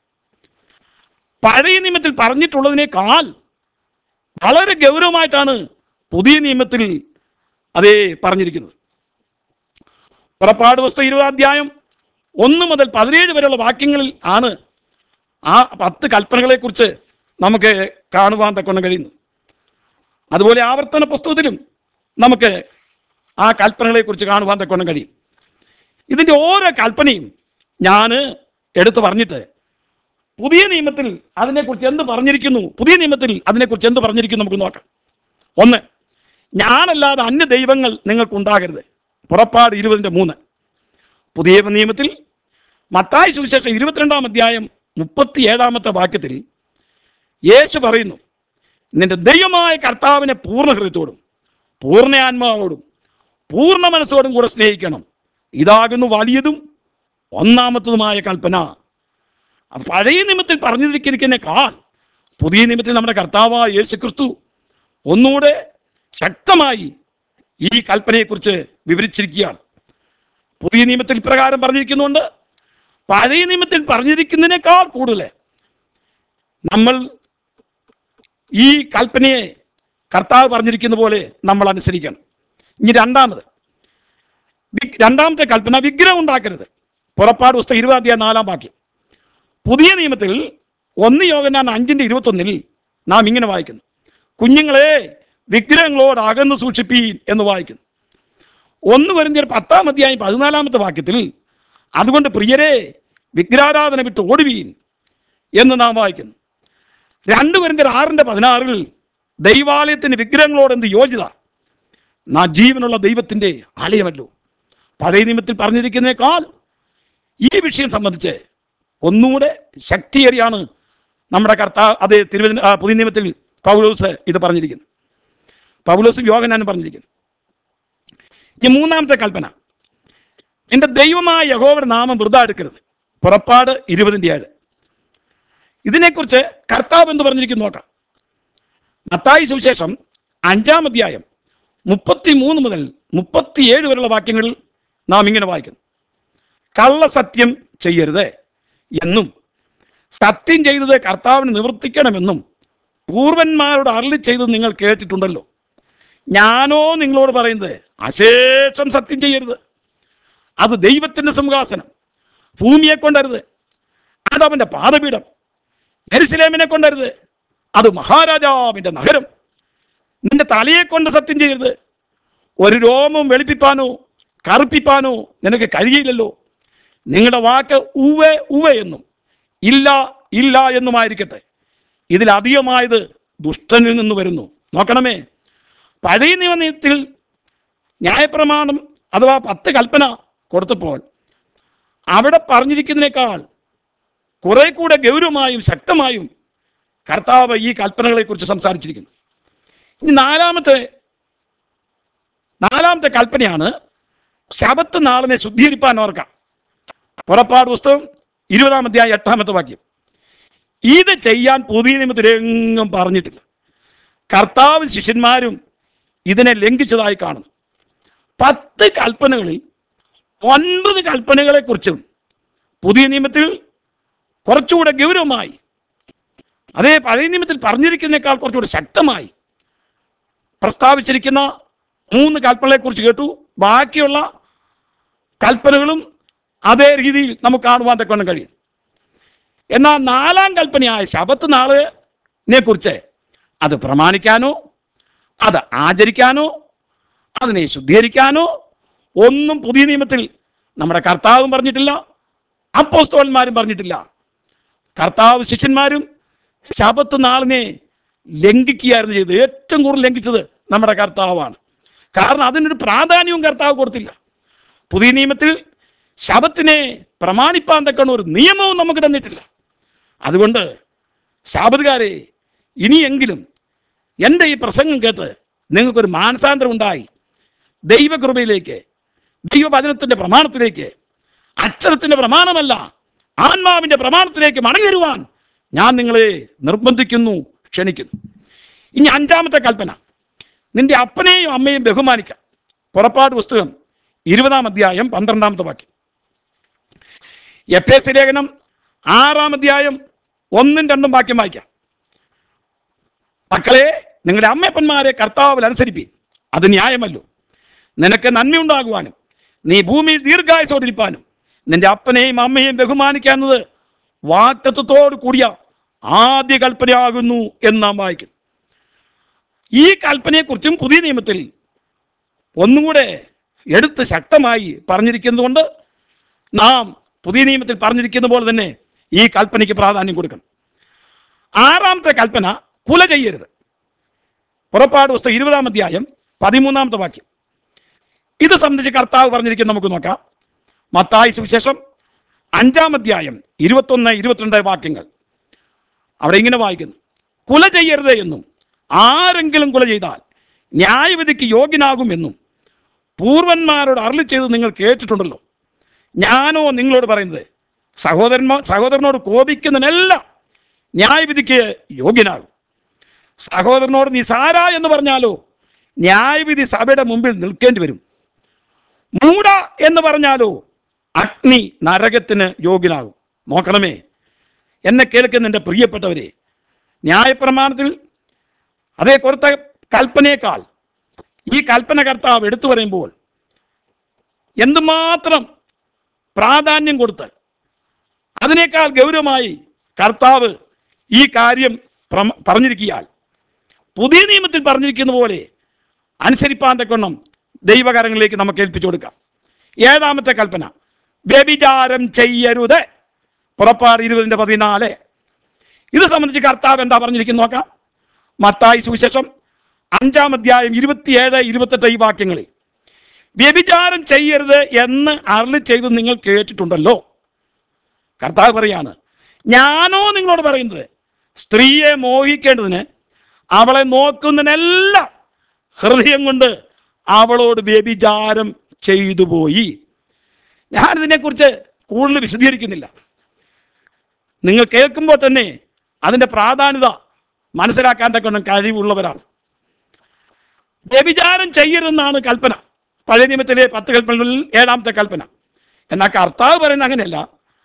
പഴയ നിയമത്തിൽ പറഞ്ഞിട്ടുള്ളതിനേക്കാൾ വളരെ ഗൗരവമായിട്ടാണ് പുതിയ നിയമത്തിൽ അതേ പറഞ്ഞിരിക്കുന്നത് പുറപ്പാട് പുസ്തകം ഇരുപതാം അധ്യായം ഒന്ന് മുതൽ പതിനേഴ് വരെയുള്ള വാക്യങ്ങളിൽ ആണ് ആ പത്ത് കൽപ്പനകളെക്കുറിച്ച് നമുക്ക് കാണുവാൻ തക്കൊണ്ട് കഴിയുന്നത് അതുപോലെ ആവർത്തന പുസ്തകത്തിലും നമുക്ക് ആ കൽപ്പനകളെക്കുറിച്ച് കാണുവാൻ തക്കൊണ്ട് കഴിയും ഇതിൻ്റെ ഓരോ കൽപ്പനയും ഞാൻ എടുത്തു പറഞ്ഞിട്ട് പുതിയ നിയമത്തിൽ അതിനെക്കുറിച്ച് എന്ത് പറഞ്ഞിരിക്കുന്നു പുതിയ നിയമത്തിൽ അതിനെക്കുറിച്ച് എന്ത് പറഞ്ഞിരിക്കുന്നു നമുക്ക് നോക്കാം ഒന്ന് ഞാനല്ലാതെ അന്യ ദൈവങ്ങൾ നിങ്ങൾക്കുണ്ടാകരുത് പുറപ്പാട് ഇരുപതിൻ്റെ മൂന്ന് പുതിയ നിയമത്തിൽ മത്തായി സുവിശേഷം ഇരുപത്തിരണ്ടാം അധ്യായം മുപ്പത്തിയേഴാമത്തെ വാക്യത്തിൽ യേശു പറയുന്നു നിന്റെ ദൈവമായ കർത്താവിനെ പൂർണ്ണ ഹൃദയത്തോടും പൂർണ്ണ ആത്മാവോടും പൂർണ്ണ മനസ്സോടും കൂടെ സ്നേഹിക്കണം ഇതാകുന്നു വലിയതും ഒന്നാമത്തതുമായ കൽപ്പന ആ പഴയ നിയമത്തിൽ പറഞ്ഞിരിക്കുന്നതിനേക്കാൾ പുതിയ നിയമത്തിൽ നമ്മുടെ കർത്താവായ യേശു ക്രിസ്തു ഒന്നുകൂടെ ശക്തമായി ഈ കൽപ്പനയെക്കുറിച്ച് വിവരിച്ചിരിക്കുകയാണ് പുതിയ നിയമത്തിൽ ഇപ്രകാരം പറഞ്ഞിരിക്കുന്നുണ്ട് പഴയ നിയമത്തിൽ പറഞ്ഞിരിക്കുന്നതിനേക്കാൾ കൂടുതൽ നമ്മൾ ഈ കൽപ്പനയെ കർത്താവ് പറഞ്ഞിരിക്കുന്ന പോലെ നമ്മൾ അനുസരിക്കണം ഇനി രണ്ടാമത് വി- രണ്ടാമത്തെ കൽപ്പന വിഗ്രഹം ഉണ്ടാക്കരുത് പുറപ്പാട് പുസ്തകം ഇരുപതാം അധ്യായം നാലാം വാക്യം പുതിയ നിയമത്തിൽ ഒന്ന് യോഗനാൻ അഞ്ചിൻ്റെ ഇരുപത്തൊന്നിൽ നാം ഇങ്ങനെ വായിക്കുന്നു കുഞ്ഞുങ്ങളെ വിഗ്രഹങ്ങളോട് അകന്നു സൂക്ഷിപ്പീൻ എന്ന് വായിക്കുന്നു ഒന്ന് വരുന്ന പത്താം അധ്യായം പതിനാലാമത്തെ വാക്യത്തിൽ അതുകൊണ്ട് പ്രിയരെ വിഗ്രഹാരാധന വിട്ട് ഓടുവീൻ എന്ന് നാം വായിക്കുന്നു രണ്ട് വരുന്ന ആറിൻ്റെ പതിനാറിൽ ദൈവാലയത്തിന് വിഗ്രഹങ്ങളോട് എന്ത് യോജിത നാ ജീവനുള്ള ദൈവത്തിൻ്റെ ആലയമല്ലോ പഴയ നിയമത്തിൽ പറഞ്ഞിരിക്കുന്നേക്കാൾ ഈ വിഷയം സംബന്ധിച്ച് ഒന്നുകൂടെ ശക്തിയേറിയാണ് നമ്മുടെ കർത്താ അതേ തിരുവന ആ, പുതിയ നിയമത്തിൽ പൗലോസ് ഇത് പറഞ്ഞിരിക്കുന്നു പൗലോസും യോഗനാനും പറഞ്ഞിരിക്കുന്നു ഈ മൂന്നാമത്തെ കൽപ്പന നിന്റെ ദൈവമായ യഹോവയുടെ നാമം വൃത എടുക്കരുത് പുറപ്പാട് ഇരുപതിൻ്റെ ഏഴ് ഇതിനെക്കുറിച്ച് കർത്താവ് എന്ന് പറഞ്ഞിരിക്കുന്നു നോക്കാം മത്തായി സുവിശേഷം അഞ്ചാം അധ്യായം മുപ്പത്തി മൂന്ന് മുതൽ മുപ്പത്തിയേഴ് വരെയുള്ള വാക്യങ്ങളിൽ നാം ഇങ്ങനെ വായിക്കുന്നു കള്ളസത്യം ചെയ്യരുത് എന്നും സത്യം ചെയ്തത് കർത്താവിന് നിവർത്തിക്കണമെന്നും പൂർവന്മാരോട് അരളി ചെയ്തത് നിങ്ങൾ കേട്ടിട്ടുണ്ടല്ലോ ഞാനോ നിങ്ങളോട് പറയുന്നത് അശേഷം സത്യം ചെയ്യരുത് അത് ദൈവത്തിൻ്റെ സിംഹാസനം ഭൂമിയെ കൊണ്ടരുത് അതവൻ്റെ പാദപീഠം എരുസലേമിനെ കൊണ്ടരുത് അത് മഹാരാജാവിൻ്റെ നഗരം നിന്റെ തലയെ കൊണ്ട് സത്യം ചെയ്യരുത് ഒരു രോമം വെളുപ്പിപ്പാനോ കറുപ്പിപ്പാനോ നിനക്ക് കഴിയില്ലല്ലോ നിങ്ങളുടെ വാക്ക് ഉവ ഉവ എന്നും ഇല്ല ഇല്ല എന്നുമായിരിക്കട്ടെ ഇതിലധികമായത് ദുഷ്ടനിൽ നിന്ന് വരുന്നു നോക്കണമേ പഴയ നിയമത്തിൽ ന്യായപ്രമാണം അഥവാ പത്ത് കൽപ്പന കൊടുത്തപ്പോൾ അവിടെ പറഞ്ഞിരിക്കുന്നതിനേക്കാൾ കുറെ കൂടെ ഗൗരവമായും ശക്തമായും കർത്താവ് ഈ കൽപ്പനകളെക്കുറിച്ച് സംസാരിച്ചിരിക്കുന്നു ഇനി നാലാമത്തെ നാലാമത്തെ കൽപ്പനയാണ് ശബത്ത് നാളിനെ ശുദ്ധീകരിപ്പാൻ ഓർക്കാം പുറപ്പാട് പുസ്തകം ഇരുപതാം അധ്യായം എട്ടാമത്തെ വാക്യം ഇത് ചെയ്യാൻ പുതിയ നിയമത്തിൽ എങ്ങും പറഞ്ഞിട്ടില്ല കർത്താവും ശിഷ്യന്മാരും ഇതിനെ ലംഘിച്ചതായി കാണുന്നു പത്ത് കൽപ്പനകളിൽ ഒൻപത് കൽപ്പനകളെക്കുറിച്ചും പുതിയ നിയമത്തിൽ കുറച്ചുകൂടെ ഗൗരവമായി അതേ പഴയ നിയമത്തിൽ പറഞ്ഞിരിക്കുന്നതിനേക്കാൾ കുറച്ചുകൂടെ ശക്തമായി പ്രസ്താവിച്ചിരിക്കുന്ന മൂന്ന് കൽപ്പനകളെക്കുറിച്ച് കേട്ടു ബാക്കിയുള്ള കൽപ്പനകളും അതേ രീതിയിൽ നമുക്ക് കാണുവാൻ തക്കവണ്ണം കഴിയും എന്നാൽ നാലാം കൽപ്പനയായ ശബത്ത് നാളിനെ കുറിച്ച് അത് പ്രമാണിക്കാനോ അത് ആചരിക്കാനോ അതിനെ ശുദ്ധീകരിക്കാനോ ഒന്നും പുതിയ നിയമത്തിൽ നമ്മുടെ കർത്താവും പറഞ്ഞിട്ടില്ല അപ്പോസ്തോലന്മാരും പറഞ്ഞിട്ടില്ല കർത്താവ് ശിഷ്യന്മാരും ശബത്ത് നാളിനെ ലംഘിക്കുകയായിരുന്നു ചെയ്തത് ഏറ്റവും കൂടുതൽ ലംഘിച്ചത് നമ്മുടെ കർത്താവാണ് കാരണം അതിനൊരു പ്രാധാന്യവും കർത്താവ് കൊടുത്തില്ല പുതിയ നിയമത്തിൽ ശബത്തിനെ പ്രമാണിപ്പാൻ തക്കണ ഒരു നിയമവും നമുക്ക് തന്നിട്ടില്ല അതുകൊണ്ട് ശാപതുകാരെ ഇനിയെങ്കിലും എൻ്റെ ഈ പ്രസംഗം കേട്ട് നിങ്ങൾക്കൊരു മാനസാന്തരം ഉണ്ടായി ദൈവകൃപയിലേക്ക് ദൈവവചനത്തിൻ്റെ പ്രമാണത്തിലേക്ക് അക്ഷരത്തിൻ്റെ പ്രമാണമല്ല ആത്മാവിൻ്റെ പ്രമാണത്തിലേക്ക് മടങ്ങി വരുവാൻ ഞാൻ നിങ്ങളെ നിർബന്ധിക്കുന്നു ക്ഷണിക്കുന്നു ഇനി അഞ്ചാമത്തെ കൽപ്പന നിന്റെ അപ്പനെയും അമ്മയും ബഹുമാനിക്കാം പുറപ്പാട് പുസ്തകം ഇരുപതാം അധ്യായം പന്ത്രണ്ടാമത്തെ വാക്യം എഫ് എസ് ലേഖനം ആറാം അധ്യായം ഒന്നും രണ്ടും വാക്യം വായിക്കാം മക്കളെ നിങ്ങളുടെ അമ്മയപ്പന്മാരെ കർത്താവിൽ അനുസരിപ്പീൻ അത് ന്യായമല്ലോ നിനക്ക് നന്മയുണ്ടാകുവാനും നീ ഭൂമിയിൽ ദീർഘായുസോടിരിപ്പാനും നിന്റെ അപ്പനെയും അമ്മയെയും ബഹുമാനിക്കാവുന്നത് വാക്തത്വത്തോട് കൂടിയ ആദ്യ കൽപ്പനയാകുന്നു എന്ന് നാം വായിക്കും ഈ കൽപ്പനയെക്കുറിച്ചും പുതിയ നിയമത്തിൽ ഒന്നുകൂടെ എടുത്ത് ശക്തമായി പറഞ്ഞിരിക്കുന്നതുകൊണ്ട് നാം പുതിയ നിയമത്തിൽ പറഞ്ഞിരിക്കുന്ന പോലെ തന്നെ ഈ കൽപ്പനയ്ക്ക് പ്രാധാന്യം കൊടുക്കണം ആറാമത്തെ കൽപ്പന കുല ചെയ്യരുത് പുറപ്പാട് പുസ്തകം ഇരുപതാം അധ്യായം പതിമൂന്നാമത്തെ വാക്യം ഇത് സംബന്ധിച്ച് കർത്താവ് പറഞ്ഞിരിക്കുന്നത് നമുക്ക് നോക്കാം മത്തായി സുവിശേഷം അഞ്ചാം അധ്യായം ഇരുപത്തൊന്ന് ഇരുപത്തിരണ്ട് വാക്യങ്ങൾ അവിടെ ഇങ്ങനെ വായിക്കുന്നു കുല ചെയ്യരുത് എന്നും ആരെങ്കിലും കുല ചെയ്താൽ ന്യായവിധിക്ക് യോഗ്യനാകുമെന്നും പൂർവന്മാരോട് അരളി ചെയ്ത് നിങ്ങൾ കേട്ടിട്ടുണ്ടല്ലോ ഞാനോ നിങ്ങളോട് പറയുന്നത് സഹോദരന്മാർ സഹോദരനോട് കോപിക്കുന്നതിനെല്ലാം ന്യായവിധിക്ക് യോഗ്യനാകും സഹോദരനോട് നീ സാരാ എന്ന് പറഞ്ഞാലോ ന്യായവിധി സഭയുടെ മുമ്പിൽ നിൽക്കേണ്ടി വരും മൂട എന്ന് പറഞ്ഞാലോ അഗ്നി നരകത്തിന് യോഗ്യനാകും നോക്കണമേ എന്നെ കേൾക്കുന്ന എൻ്റെ പ്രിയപ്പെട്ടവരെ ന്യായപ്രമാണത്തിൽ അതേ കൊടുത്ത കൽപ്പനയേക്കാൾ ഈ കൽപ്പന കർത്താവ് എടുത്തു പറയുമ്പോൾ എന്തുമാത്രം പ്രാധാന്യം കൊടുത്ത് അതിനേക്കാൾ ഗൗരവമായി കർത്താവ് ഈ കാര്യം പ്രമ- പറഞ്ഞിരിക്കിയാൽ പുതിയ നിയമത്തിൽ പറഞ്ഞിരിക്കുന്ന പോലെ അനുസരിപ്പാൻ തക്കൊണ്ണം ദൈവകരങ്ങളിലേക്ക് നമുക്ക് ഏൽപ്പിച്ചു കൊടുക്കാം ഏഴാമത്തെ കൽപ്പന വ്യഭിചാരം ചെയ്യരുത് പുറപ്പാട് ഇരുപതിൻ്റെ പതിനാല് ഇത് സംബന്ധിച്ച് കർത്താവ് എന്താ പറഞ്ഞിരിക്കുന്നു നോക്കാം മത്തായി സുവിശേഷം അഞ്ചാം അധ്യായം ഇരുപത്തിയേഴ് ഇരുപത്തെട്ട് ഈ വാക്യങ്ങളിൽ വ്യഭിചാരം ചെയ്യരുത് എന്ന് അരളി ചെയ്ത് നിങ്ങൾ കേട്ടിട്ടുണ്ടല്ലോ കർത്താവ് പറയാണ് ഞാനോ നിങ്ങളോട് പറയുന്നത് സ്ത്രീയെ മോഹിക്കേണ്ടതിന് അവളെ നോക്കുന്നതിനെല്ലാം ഹൃദയം കൊണ്ട് അവളോട് വ്യഭിചാരം ചെയ്തു പോയി ഞാനിതിനെക്കുറിച്ച് കൂടുതൽ വിശദീകരിക്കുന്നില്ല നിങ്ങൾ കേൾക്കുമ്പോൾ തന്നെ അതിൻ്റെ പ്രാധാന്യത മനസ്സിലാക്കാൻ തക്കണം കഴിവുള്ളവരാണ് വ്യഭിചാരം ചെയ്യരുതെന്നാണ് കൽപ്പന പഴയ നിയമത്തിലെ പത്ത് കൽപ്പനകളിൽ ഏഴാമത്തെ കൽപ്പന എന്നാൽ കർത്താവ് പറയുന്നത് അങ്ങനെയല്ല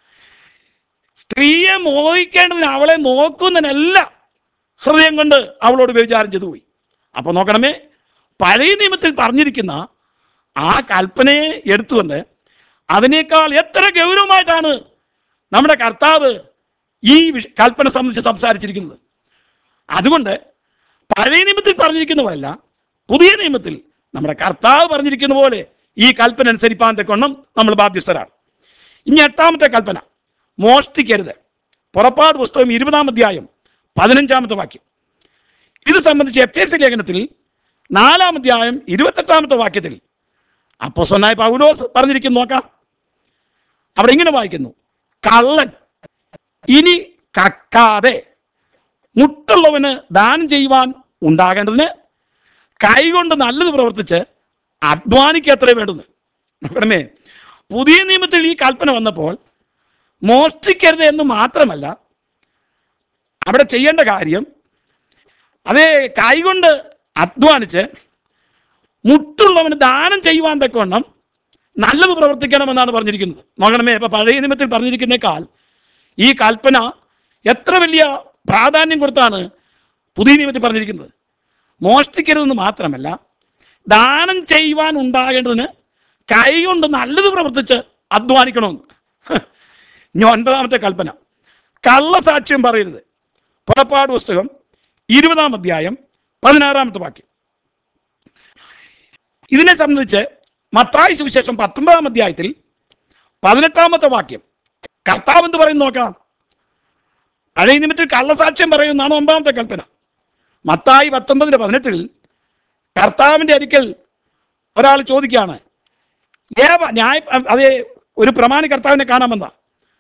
സ്ത്രീയെ മോഹിക്കേണ്ടതിന് അവളെ നോക്കുന്നതിനല്ല ഹൃദയം കൊണ്ട് അവളോട് വ്യഭിചാരം ചെയ്തു പോയി അപ്പോൾ നോക്കണമേ പഴയ നിയമത്തിൽ പറഞ്ഞിരിക്കുന്ന ആ കൽപ്പനയെ എടുത്തുകൊണ്ട് അതിനേക്കാൾ എത്ര ഗൗരവമായിട്ടാണ് നമ്മുടെ കർത്താവ് ഈ വിഷ- കൽപ്പന സംബന്ധിച്ച് സംസാരിച്ചിരിക്കുന്നത് അതുകൊണ്ട് പഴയ നിയമത്തിൽ പറഞ്ഞിരിക്കുന്ന പോലല്ല പുതിയ നിയമത്തിൽ നമ്മുടെ കർത്താവ് പറഞ്ഞിരിക്കുന്ന പോലെ ഈ കൽപ്പന അനുസരിപ്പാൻ തക്കൊണ്ണം നമ്മൾ ബാധ്യസ്ഥരാണ് ഇനി എട്ടാമത്തെ കൽപ്പന മോഷ്ടിക്കരുത് പുറപ്പാട് പുസ്തകം ഇരുപതാം അധ്യായം പതിനഞ്ചാമത്തെ വാക്യം ഇത് സംബന്ധിച്ച് എഫ് എസ് ലേഖനത്തിൽ നാലാം അധ്യായം ഇരുപത്തെട്ടാമത്തെ വാക്യത്തിൽ അപ്പോസനായ പൗലോസ് പറഞ്ഞിരിക്കുന്നു നോക്കാം അവിടെ ഇങ്ങനെ വായിക്കുന്നു കള്ളൻ ഇനി കക്കാതെ മുട്ടുള്ളവന് ദാനം ചെയ്യുവാൻ ഉണ്ടാകേണ്ടതിന് കൈകൊണ്ട് നല്ലത് പ്രവർത്തിച്ച് അധ്വാനിക്കത്രേ വേണ്ടുന്നത് നോക്കണമേ പുതിയ നിയമത്തിൽ ഈ കൽപ്പന വന്നപ്പോൾ മോഷ്ടിക്കരുത് എന്ന് മാത്രമല്ല അവിടെ ചെയ്യേണ്ട കാര്യം അതേ കൈകൊണ്ട് അധ്വാനിച്ച് മുട്ടുള്ളവന് ദാനം ചെയ്യുവാൻ തക്കവണ്ണം നല്ലത് പ്രവർത്തിക്കണമെന്നാണ് പറഞ്ഞിരിക്കുന്നത് നോക്കണമേ ഇപ്പൊ പഴയ നിയമത്തിൽ പറഞ്ഞിരിക്കുന്നേക്കാൾ ഈ കൽപ്പന എത്ര വലിയ പ്രാധാന്യം കൊടുത്താണ് പുതിയ നിയമത്തിൽ പറഞ്ഞിരിക്കുന്നത് മോഷ്ടിക്കരുതെന്ന് മാത്രമല്ല ദാനം ചെയ്യുവാൻ ഉണ്ടാകേണ്ടതിന് കൈകൊണ്ട് നല്ലത് പ്രവർത്തിച്ച് അധ്വാനിക്കണമെന്ന് ഹ്. ഇനി ഒൻപതാമത്തെ കൽപ്പന കള്ളസാക്ഷ്യം പറയരുത് പുറപ്പാട് പുസ്തകം ഇരുപതാം അധ്യായം പതിനാറാമത്തെ വാക്യം ഇതിനെ സംബന്ധിച്ച് മത്തായി സുവിശേഷം പത്തൊമ്പതാം അധ്യായത്തിൽ പതിനെട്ടാമത്തെ വാക്യം കർത്താവ് എന്ത് പറയുന്നു നോക്കാം പഴയ നിമിത്തിൽ കള്ളസാക്ഷ്യം പറയുന്നതാണ് ഒമ്പതാമത്തെ കൽപ്പന മത്തായി പത്തൊമ്പതിന്റെ പതിനെട്ടിൽ കർത്താവിന്റെ അരിക്കൽ ഒരാൾ ചോദിക്കുകയാണ് ഏവ ന്യായ അതേ ഒരു പ്രമാണി കർത്താവിനെ കാണാമെന്ന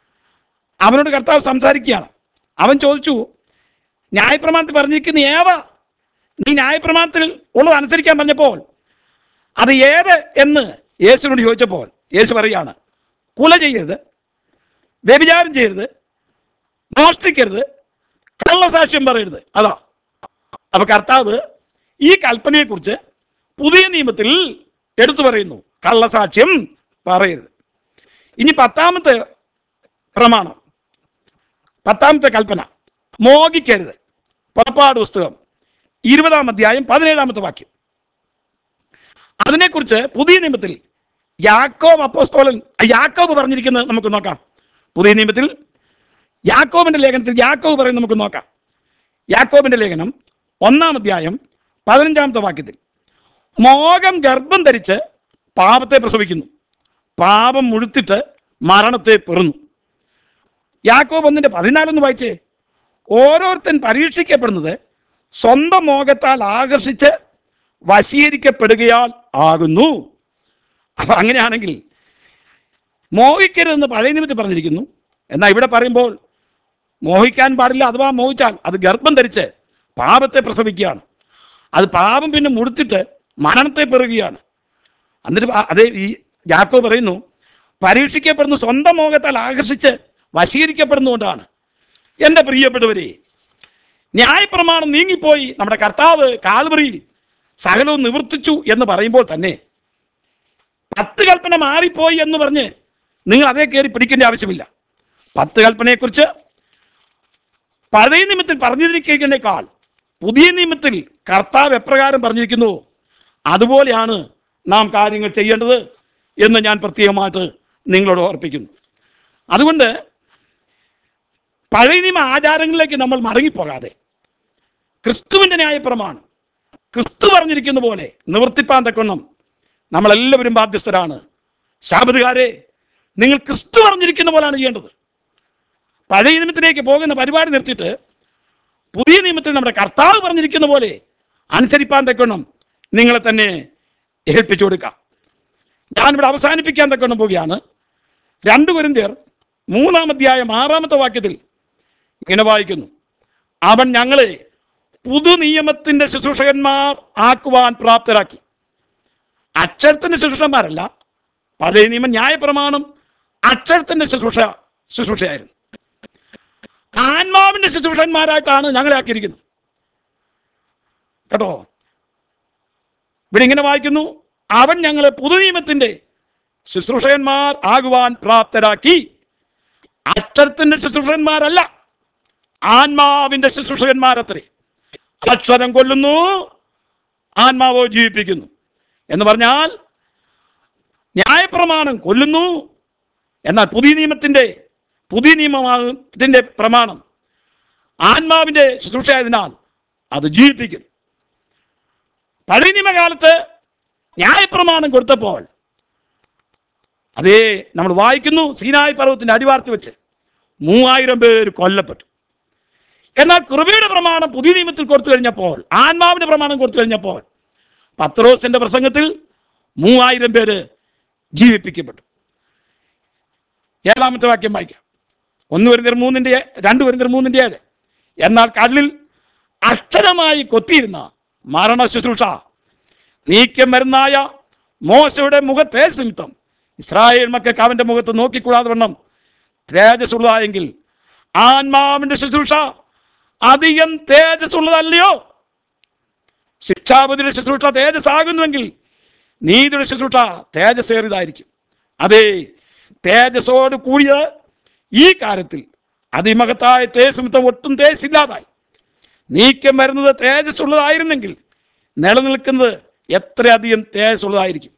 അവനോട് കർത്താവ് സംസാരിക്കുകയാണ് അവൻ ചോദിച്ചു ന്യായപ്രമാണത്തിൽ പറഞ്ഞിരിക്കുന്ന ഏവ നീ ന്യായപ്രമാണത്തിൽ ഉള്ളത് അനുസരിക്കാൻ പറഞ്ഞപ്പോൾ അത് ഏത് എന്ന് യേശുവിനോട് ചോദിച്ചപ്പോൾ യേശു പറയുകയാണ് കുല ചെയ്യരുത് വ്യഭിചാരം ചെയ്യരുത് മോഷ്ടിക്കരുത് കള്ളസാക്ഷ്യം പറയരുത് അതാ അപ്പൊ കർത്താവ് ഈ കൽപ്പനയെക്കുറിച്ച് പുതിയ നിയമത്തിൽ എടുത്തു പറയുന്നു കള്ളസാക്ഷ്യം പറയരുത് ഇനി പത്താമത്തെ പ്രമാണം പത്താമത്തെ കൽപ്പന മോഹിക്കരുത് പുറപ്പാട് പുസ്തകം ഇരുപതാം അധ്യായം പതിനേഴാമത്തെ വാക്യം അതിനെക്കുറിച്ച് പുതിയ നിയമത്തിൽ യാക്കോബ് അപ്പോസ്തോലൻ യാക്കോബ് പറഞ്ഞിരിക്കുന്നത് നമുക്ക് നോക്കാം പുതിയ നിയമത്തിൽ യാക്കോബിന്റെ ലേഖനത്തിൽ യാക്കോബ് പറയുന്നത് നമുക്ക് നോക്കാം യാക്കോബിന്റെ ലേഖനം ഒന്നാം അധ്യായം പതിനഞ്ചാമത്തെ വാക്യത്തിൽ മോഹം ഗർഭം ധരിച്ച് പാപത്തെ പ്രസവിക്കുന്നു പാപം മുഴുത്തിട്ട് മരണത്തെ പെറുന്നു യാക്കോബ് ഒന്നിന്റെ പതിനാലൊന്ന് വായിച്ചേ ഓരോരുത്തൻ പരീക്ഷിക്കപ്പെടുന്നത് സ്വന്തം മോഹത്താൽ ആകർഷിച്ച് വശീകരിക്കപ്പെടുകയാൽ ആകുന്നു അപ്പൊ അങ്ങനെയാണെങ്കിൽ മോഹിക്കരുതെന്ന് പഴയ നിമിത്തം പറഞ്ഞിരിക്കുന്നു എന്നാൽ ഇവിടെ പറയുമ്പോൾ മോഹിക്കാൻ പാടില്ല അഥവാ മോഹിച്ചാൽ അത് ഗർഭം ധരിച്ച് പാപത്തെ പ്രസവിക്കുകയാണ് അത് പാപം പിന്നെ മുടുത്തിട്ട് മരണത്തെ പെറുകയാണ് എന്നിട്ട് ആ- അതേ ഈ യാക്കോ പറയുന്നു പരീക്ഷിക്കപ്പെടുന്ന സ്വന്തം മോഹത്താൽ ആകർഷിച്ച് വശീകരിക്കപ്പെടുന്നതുകൊണ്ടാണ് എൻ്റെ പ്രിയപ്പെട്ടവരെ ന്യായപ്രമാണം നീങ്ങിപ്പോയി നമ്മുടെ കർത്താവ് കാൽവറിയിൽ സകലവും നിവർത്തിച്ചു എന്ന് പറയുമ്പോൾ തന്നെ പത്ത് കൽപ്പന മാറിപ്പോയി എന്ന് പറഞ്ഞ് നിങ്ങൾ അതേ കയറി പിടിക്കേണ്ട ആവശ്യമില്ല പത്ത് കൽപ്പനയെക്കുറിച്ച് പഴയ നിയമത്തിൽ പറഞ്ഞിരിക്കുന്നതിനേക്കാൾ പുതിയ നിയമത്തിൽ കർത്താവ് എപ്രകാരം പറഞ്ഞിരിക്കുന്നു അതുപോലെയാണ് നാം കാര്യങ്ങൾ ചെയ്യേണ്ടത് എന്ന് ഞാൻ പ്രത്യേകമായിട്ട് നിങ്ങളോട് ഓർപ്പിക്കുന്നു അതുകൊണ്ട് പഴയ നിയമ ആചാരങ്ങളിലേക്ക് നമ്മൾ മടങ്ങിപ്പോകാതെ ക്രിസ്തുവിന്റെ ന്യായപ്രമാണം ക്രിസ്തു പറഞ്ഞിരിക്കുന്ന പോലെ നിവർത്തിപ്പാൻ തക്കൊണ്ണം നമ്മളെല്ലാവരും ബാധ്യസ്ഥരാണ് ശാപതുകാരെ നിങ്ങൾ ക്രിസ്തു പറഞ്ഞിരിക്കുന്ന പോലാണ് ചെയ്യേണ്ടത് പഴയ നിയമത്തിലേക്ക് പോകുന്ന പരിപാടി നിർത്തിയിട്ട് പുതിയ നിയമത്തിൽ നമ്മുടെ കർത്താവ് പറഞ്ഞിരിക്കുന്ന പോലെ അനുസരിപ്പാൻ തക്കൊണ്ണം നിങ്ങളെ തന്നെ ഏൽപ്പിച്ചു കൊടുക്കാം ഞാനിവിടെ അവസാനിപ്പിക്കാൻ തക്കൊണ്ണം പോവുകയാണ് രണ്ടു കുരിന്തിയർ മൂന്നാം അധ്യായം ആറാമത്തെ വാക്യത്തിൽ ഇങ്ങനെ വായിക്കുന്നു അവൻ ഞങ്ങളെ പുതു നിയമത്തിന്റെ ശുശ്രൂഷകന്മാർ ആക്കുവാൻ പ്രാപ്തരാക്കി അക്ഷരത്തിന്റെ ശുശ്രൂഷന്മാരല്ല പഴയ നിയമം ന്യായപ്രമാണം അക്ഷരത്തിന്റെ ശുശ്രൂഷ ശുശ്രൂഷയായിരുന്നു ആത്മാവിന്റെ ശുശ്രൂഷന്മാരായിട്ടാണ് ഞങ്ങളെ ആക്കിയിരിക്കുന്നത് കേട്ടോ ഇവിടെ ഇങ്ങനെ വായിക്കുന്നു അവൻ ഞങ്ങളെ പുതുനിയമത്തിന്റെ ശുശ്രൂഷകന്മാർ ആകുവാൻ പ്രാപ്തരാക്കി അക്ഷരത്തിന്റെ ശുശ്രൂഷകന്മാരല്ല ആത്മാവിന്റെ ശുശ്രൂഷകന്മാരത്രേ അക്ഷരം കൊല്ലുന്നു ആത്മാവോ ജീവിപ്പിക്കുന്നു എന്ന് പറഞ്ഞാൽ ന്യായപ്രമാണം കൊല്ലുന്നു എന്നാൽ പുതിയ നിയമത്തിന്റെ പുതിയ നിയമത്തിന്റെ പ്രമാണം ആത്മാവിന്റെ ശുശ്രൂഷയായതിനാൽ അത് ജീവിപ്പിക്കുന്നു പഴയ നിയമകാലത്ത് ന്യായപ്രമാണം കൊടുത്തപ്പോൾ അതേ നമ്മൾ വായിക്കുന്നു സീനായി പർവ്വത്തിന്റെ അടിവാർത്തി വെച്ച് മൂവായിരം പേര് കൊല്ലപ്പെട്ടു എന്നാൽ കൃപയുടെ പ്രമാണം പുതിയ നിയമത്തിൽ കൊടുത്തു കഴിഞ്ഞപ്പോൾ ആത്മാവിന്റെ പ്രമാണം കൊടുത്തു കഴിഞ്ഞപ്പോൾ പത്രോസിന്റെ പ്രസംഗത്തിൽ മൂവായിരം പേര് ജീവിപ്പിക്കപ്പെട്ടു ഏഴാമത്തെ വാക്യം വായിക്കാം ഒന്ന് വരുന്നർ മൂന്നിന്റെ രണ്ട് വരുന്നർ മൂന്നിന്റെ ഏഴ് എന്നാൽ കല്ലിൽ അക്ഷരമായി കൊത്തിയിരുന്ന മരണ ശുശ്രൂഷ നീക്കം വരുന്നായ മോശയുടെ മുഖത്തെ നിമിത്തം ഇസ്രായേൽ മക്കൾക്ക് അവന്റെ മുഖത്ത് നോക്കിക്കൂടാതെ വണ്ണം തേജസ്സുള്ളതായെങ്കിൽ ആത്മാവിന്റെ ശുശ്രൂഷ അധികം തേജസ്സുള്ളതല്ലയോ ശിക്ഷാപതിയുടെ ശുശ്രൂഷ തേജസ്സാകുന്നുവെങ്കിൽ നീതിയുടെ ശുശ്രൂഷ തേജസ്സേറിയതായിരിക്കും അതെ തേജസ്സോട് കൂടിയ ഈ കാര്യത്തിൽ അതിമഹത്തായ തേജസ് നിമിത്തം ഒട്ടും തേജസ്സില്ലാതായി നീക്കം വരുന്നത് തേജസ്സുള്ളതായിരുന്നെങ്കിൽ നിലനിൽക്കുന്നത് എത്രയധികം തേജസ്സുള്ളതായിരിക്കും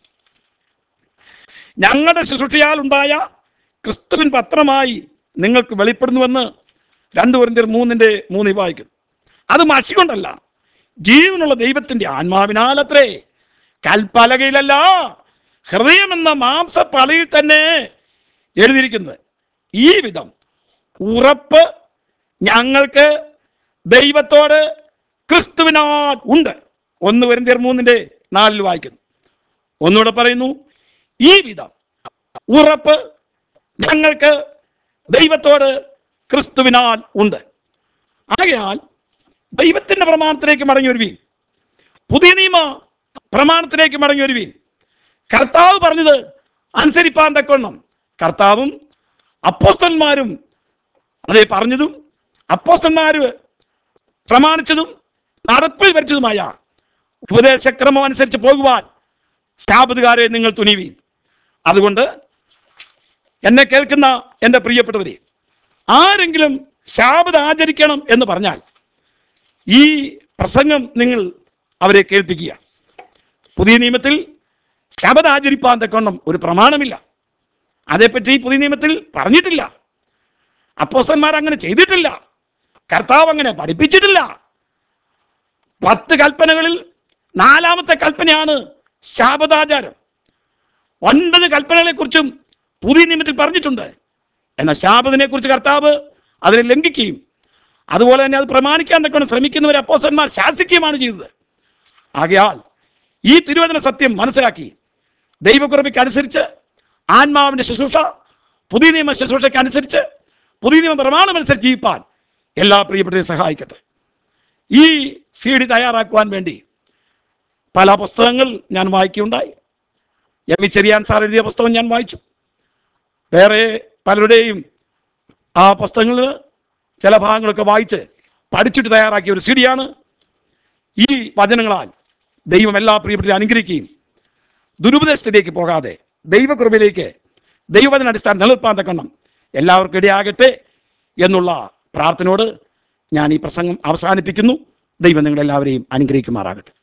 ഞങ്ങളുടെ ശുശ്രൂഷയാൽ ഉണ്ടായ ക്രിസ്തുവിൻ പത്രമായി നിങ്ങൾക്ക് വെളിപ്പെടുന്നുവെന്ന് രണ്ട് കുരിന്തിയർ മൂന്നിന്റെ മൂന്നിൽ വായിക്കുന്നു അത് മഷി കൊണ്ടല്ല ജീവനുള്ള ദൈവത്തിന്റെ ആത്മാവിനാൽ അത്രേ കൽപ്പലകയിലല്ല ഹൃദയം എന്ന മാംസപ്പലയിൽ തന്നെ എഴുതിയിരിക്കുന്നത് ഈ വിധം ഉറപ്പ് ഞങ്ങൾക്ക് ദൈവത്തോട് ക്രിസ്തുവിനാൽ ഉണ്ട് ഒന്ന് വരുന്നതിർ മൂന്നിന്റെ നാലിൽ വായിക്കുന്നു ഒന്നുകൂടെ പറയുന്നു ഈ വിധം ഉറപ്പ് ഞങ്ങൾക്ക് ദൈവത്തോട് ക്രിസ്തുവിനാൽ ഉണ്ട് ആകയാൽ ദൈവത്തിന്റെ പ്രമാണത്തിലേക്ക് മടങ്ങി വരുവീൻ പുതിയ നിയമ പ്രമാണത്തിലേക്ക് മടങ്ങി വരുവീൻ കർത്താവ് പറഞ്ഞത് അനുസരിപ്പാൻ തക്കൊണ്ണം കർത്താവും അപ്പോസ്തന്മാരും അതേ പറഞ്ഞതും അപ്പോസ്തന്മാര് പ്രമാണിച്ചതും നടപ്പിൽ വരുത്തതുമായ ഉപദേശക്രമം അനുസരിച്ച് പോകുവാൻ സ്ഥാപതുകാരെ നിങ്ങൾ തുനിവീൻ അതുകൊണ്ട് എന്നെ കേൾക്കുന്ന എൻ്റെ പ്രിയപ്പെട്ടവരെ ആരെങ്കിലും ശാപത് ആചരിക്കണം എന്ന് പറഞ്ഞാൽ ഈ പ്രസംഗം നിങ്ങൾ അവരെ കേൾപ്പിക്കുക പുതിയ നിയമത്തിൽ ശബദ് ആചരിപ്പാൻ തക്കോണം ഒരു പ്രമാണമില്ല അതേപ്പറ്റി പുതിയ നിയമത്തിൽ പറഞ്ഞിട്ടില്ല അപ്പോസന്മാർ അങ്ങനെ ചെയ്തിട്ടില്ല കർത്താവ് അങ്ങനെ പഠിപ്പിച്ചിട്ടില്ല പത്ത് കൽപ്പനകളിൽ നാലാമത്തെ കൽപ്പനയാണ് ശാപദാചാരം ഒൻപത് കൽപ്പനകളെ കുറിച്ചും പുതിയ നിയമത്തിൽ പറഞ്ഞിട്ടുണ്ട് എന്നാൽ ശാപതിനെ കുറിച്ച് കർത്താവ് അതിനെ ലംഘിക്കുകയും അതുപോലെ തന്നെ അത് പ്രമാണിക്കാൻ തക്കൊണ്ട് ശ്രമിക്കുന്നവരെ അപ്പോസന്മാർ ശാസിക്കുകയുമാണ് ചെയ്തത് ആകയാൽ ഈ തിരുവചന സത്യം മനസ്സിലാക്കി ദൈവക്കുറവിക്ക് അനുസരിച്ച് ആത്മാവിന്റെ ശുശ്രൂഷ പുതിയ നിയമ ശുശ്രൂഷയ്ക്ക് അനുസരിച്ച് പുതിയ നിയമ പ്രമാണം അനുസരിച്ച് ജീവിപ്പാൻ എല്ലാ പ്രിയപ്പെട്ടവരെയും സഹായിക്കട്ടെ ഈ സി ഡി തയ്യാറാക്കുവാൻ വേണ്ടി പല പുസ്തകങ്ങൾ ഞാൻ വായിക്കുകയുണ്ടായി എം ഇ ചെറിയാൻ സാർ എഴുതിയ പുസ്തകം ഞാൻ വായിച്ചു വേറെ പലരുടെയും ആ പുസ്തകങ്ങളിൽ ചില ഭാഗങ്ങളൊക്കെ വായിച്ച് പഠിച്ചിട്ട് തയ്യാറാക്കിയ ഒരു സിഡിയാണ് ഈ വചനങ്ങളാൽ ദൈവം എല്ലാ പ്രിയപ്പെട്ടവരെ അനുഗ്രഹിക്കുകയും ദുരുപദേശത്തിലേക്ക് പോകാതെ ദൈവകൃപയിലേക്ക് ദൈവവചന അടിസ്ഥാനം നിലനിർത്താൻ തക്കണം എല്ലാവർക്കും ഇടയാകട്ടെ എന്നുള്ള പ്രാർത്ഥനയോട് ഞാൻ ഈ പ്രസംഗം അവസാനിപ്പിക്കുന്നു ദൈവം നിങ്ങളെല്ലാവരെയും അനുഗ്രഹിക്കുമാറാകട്ടെ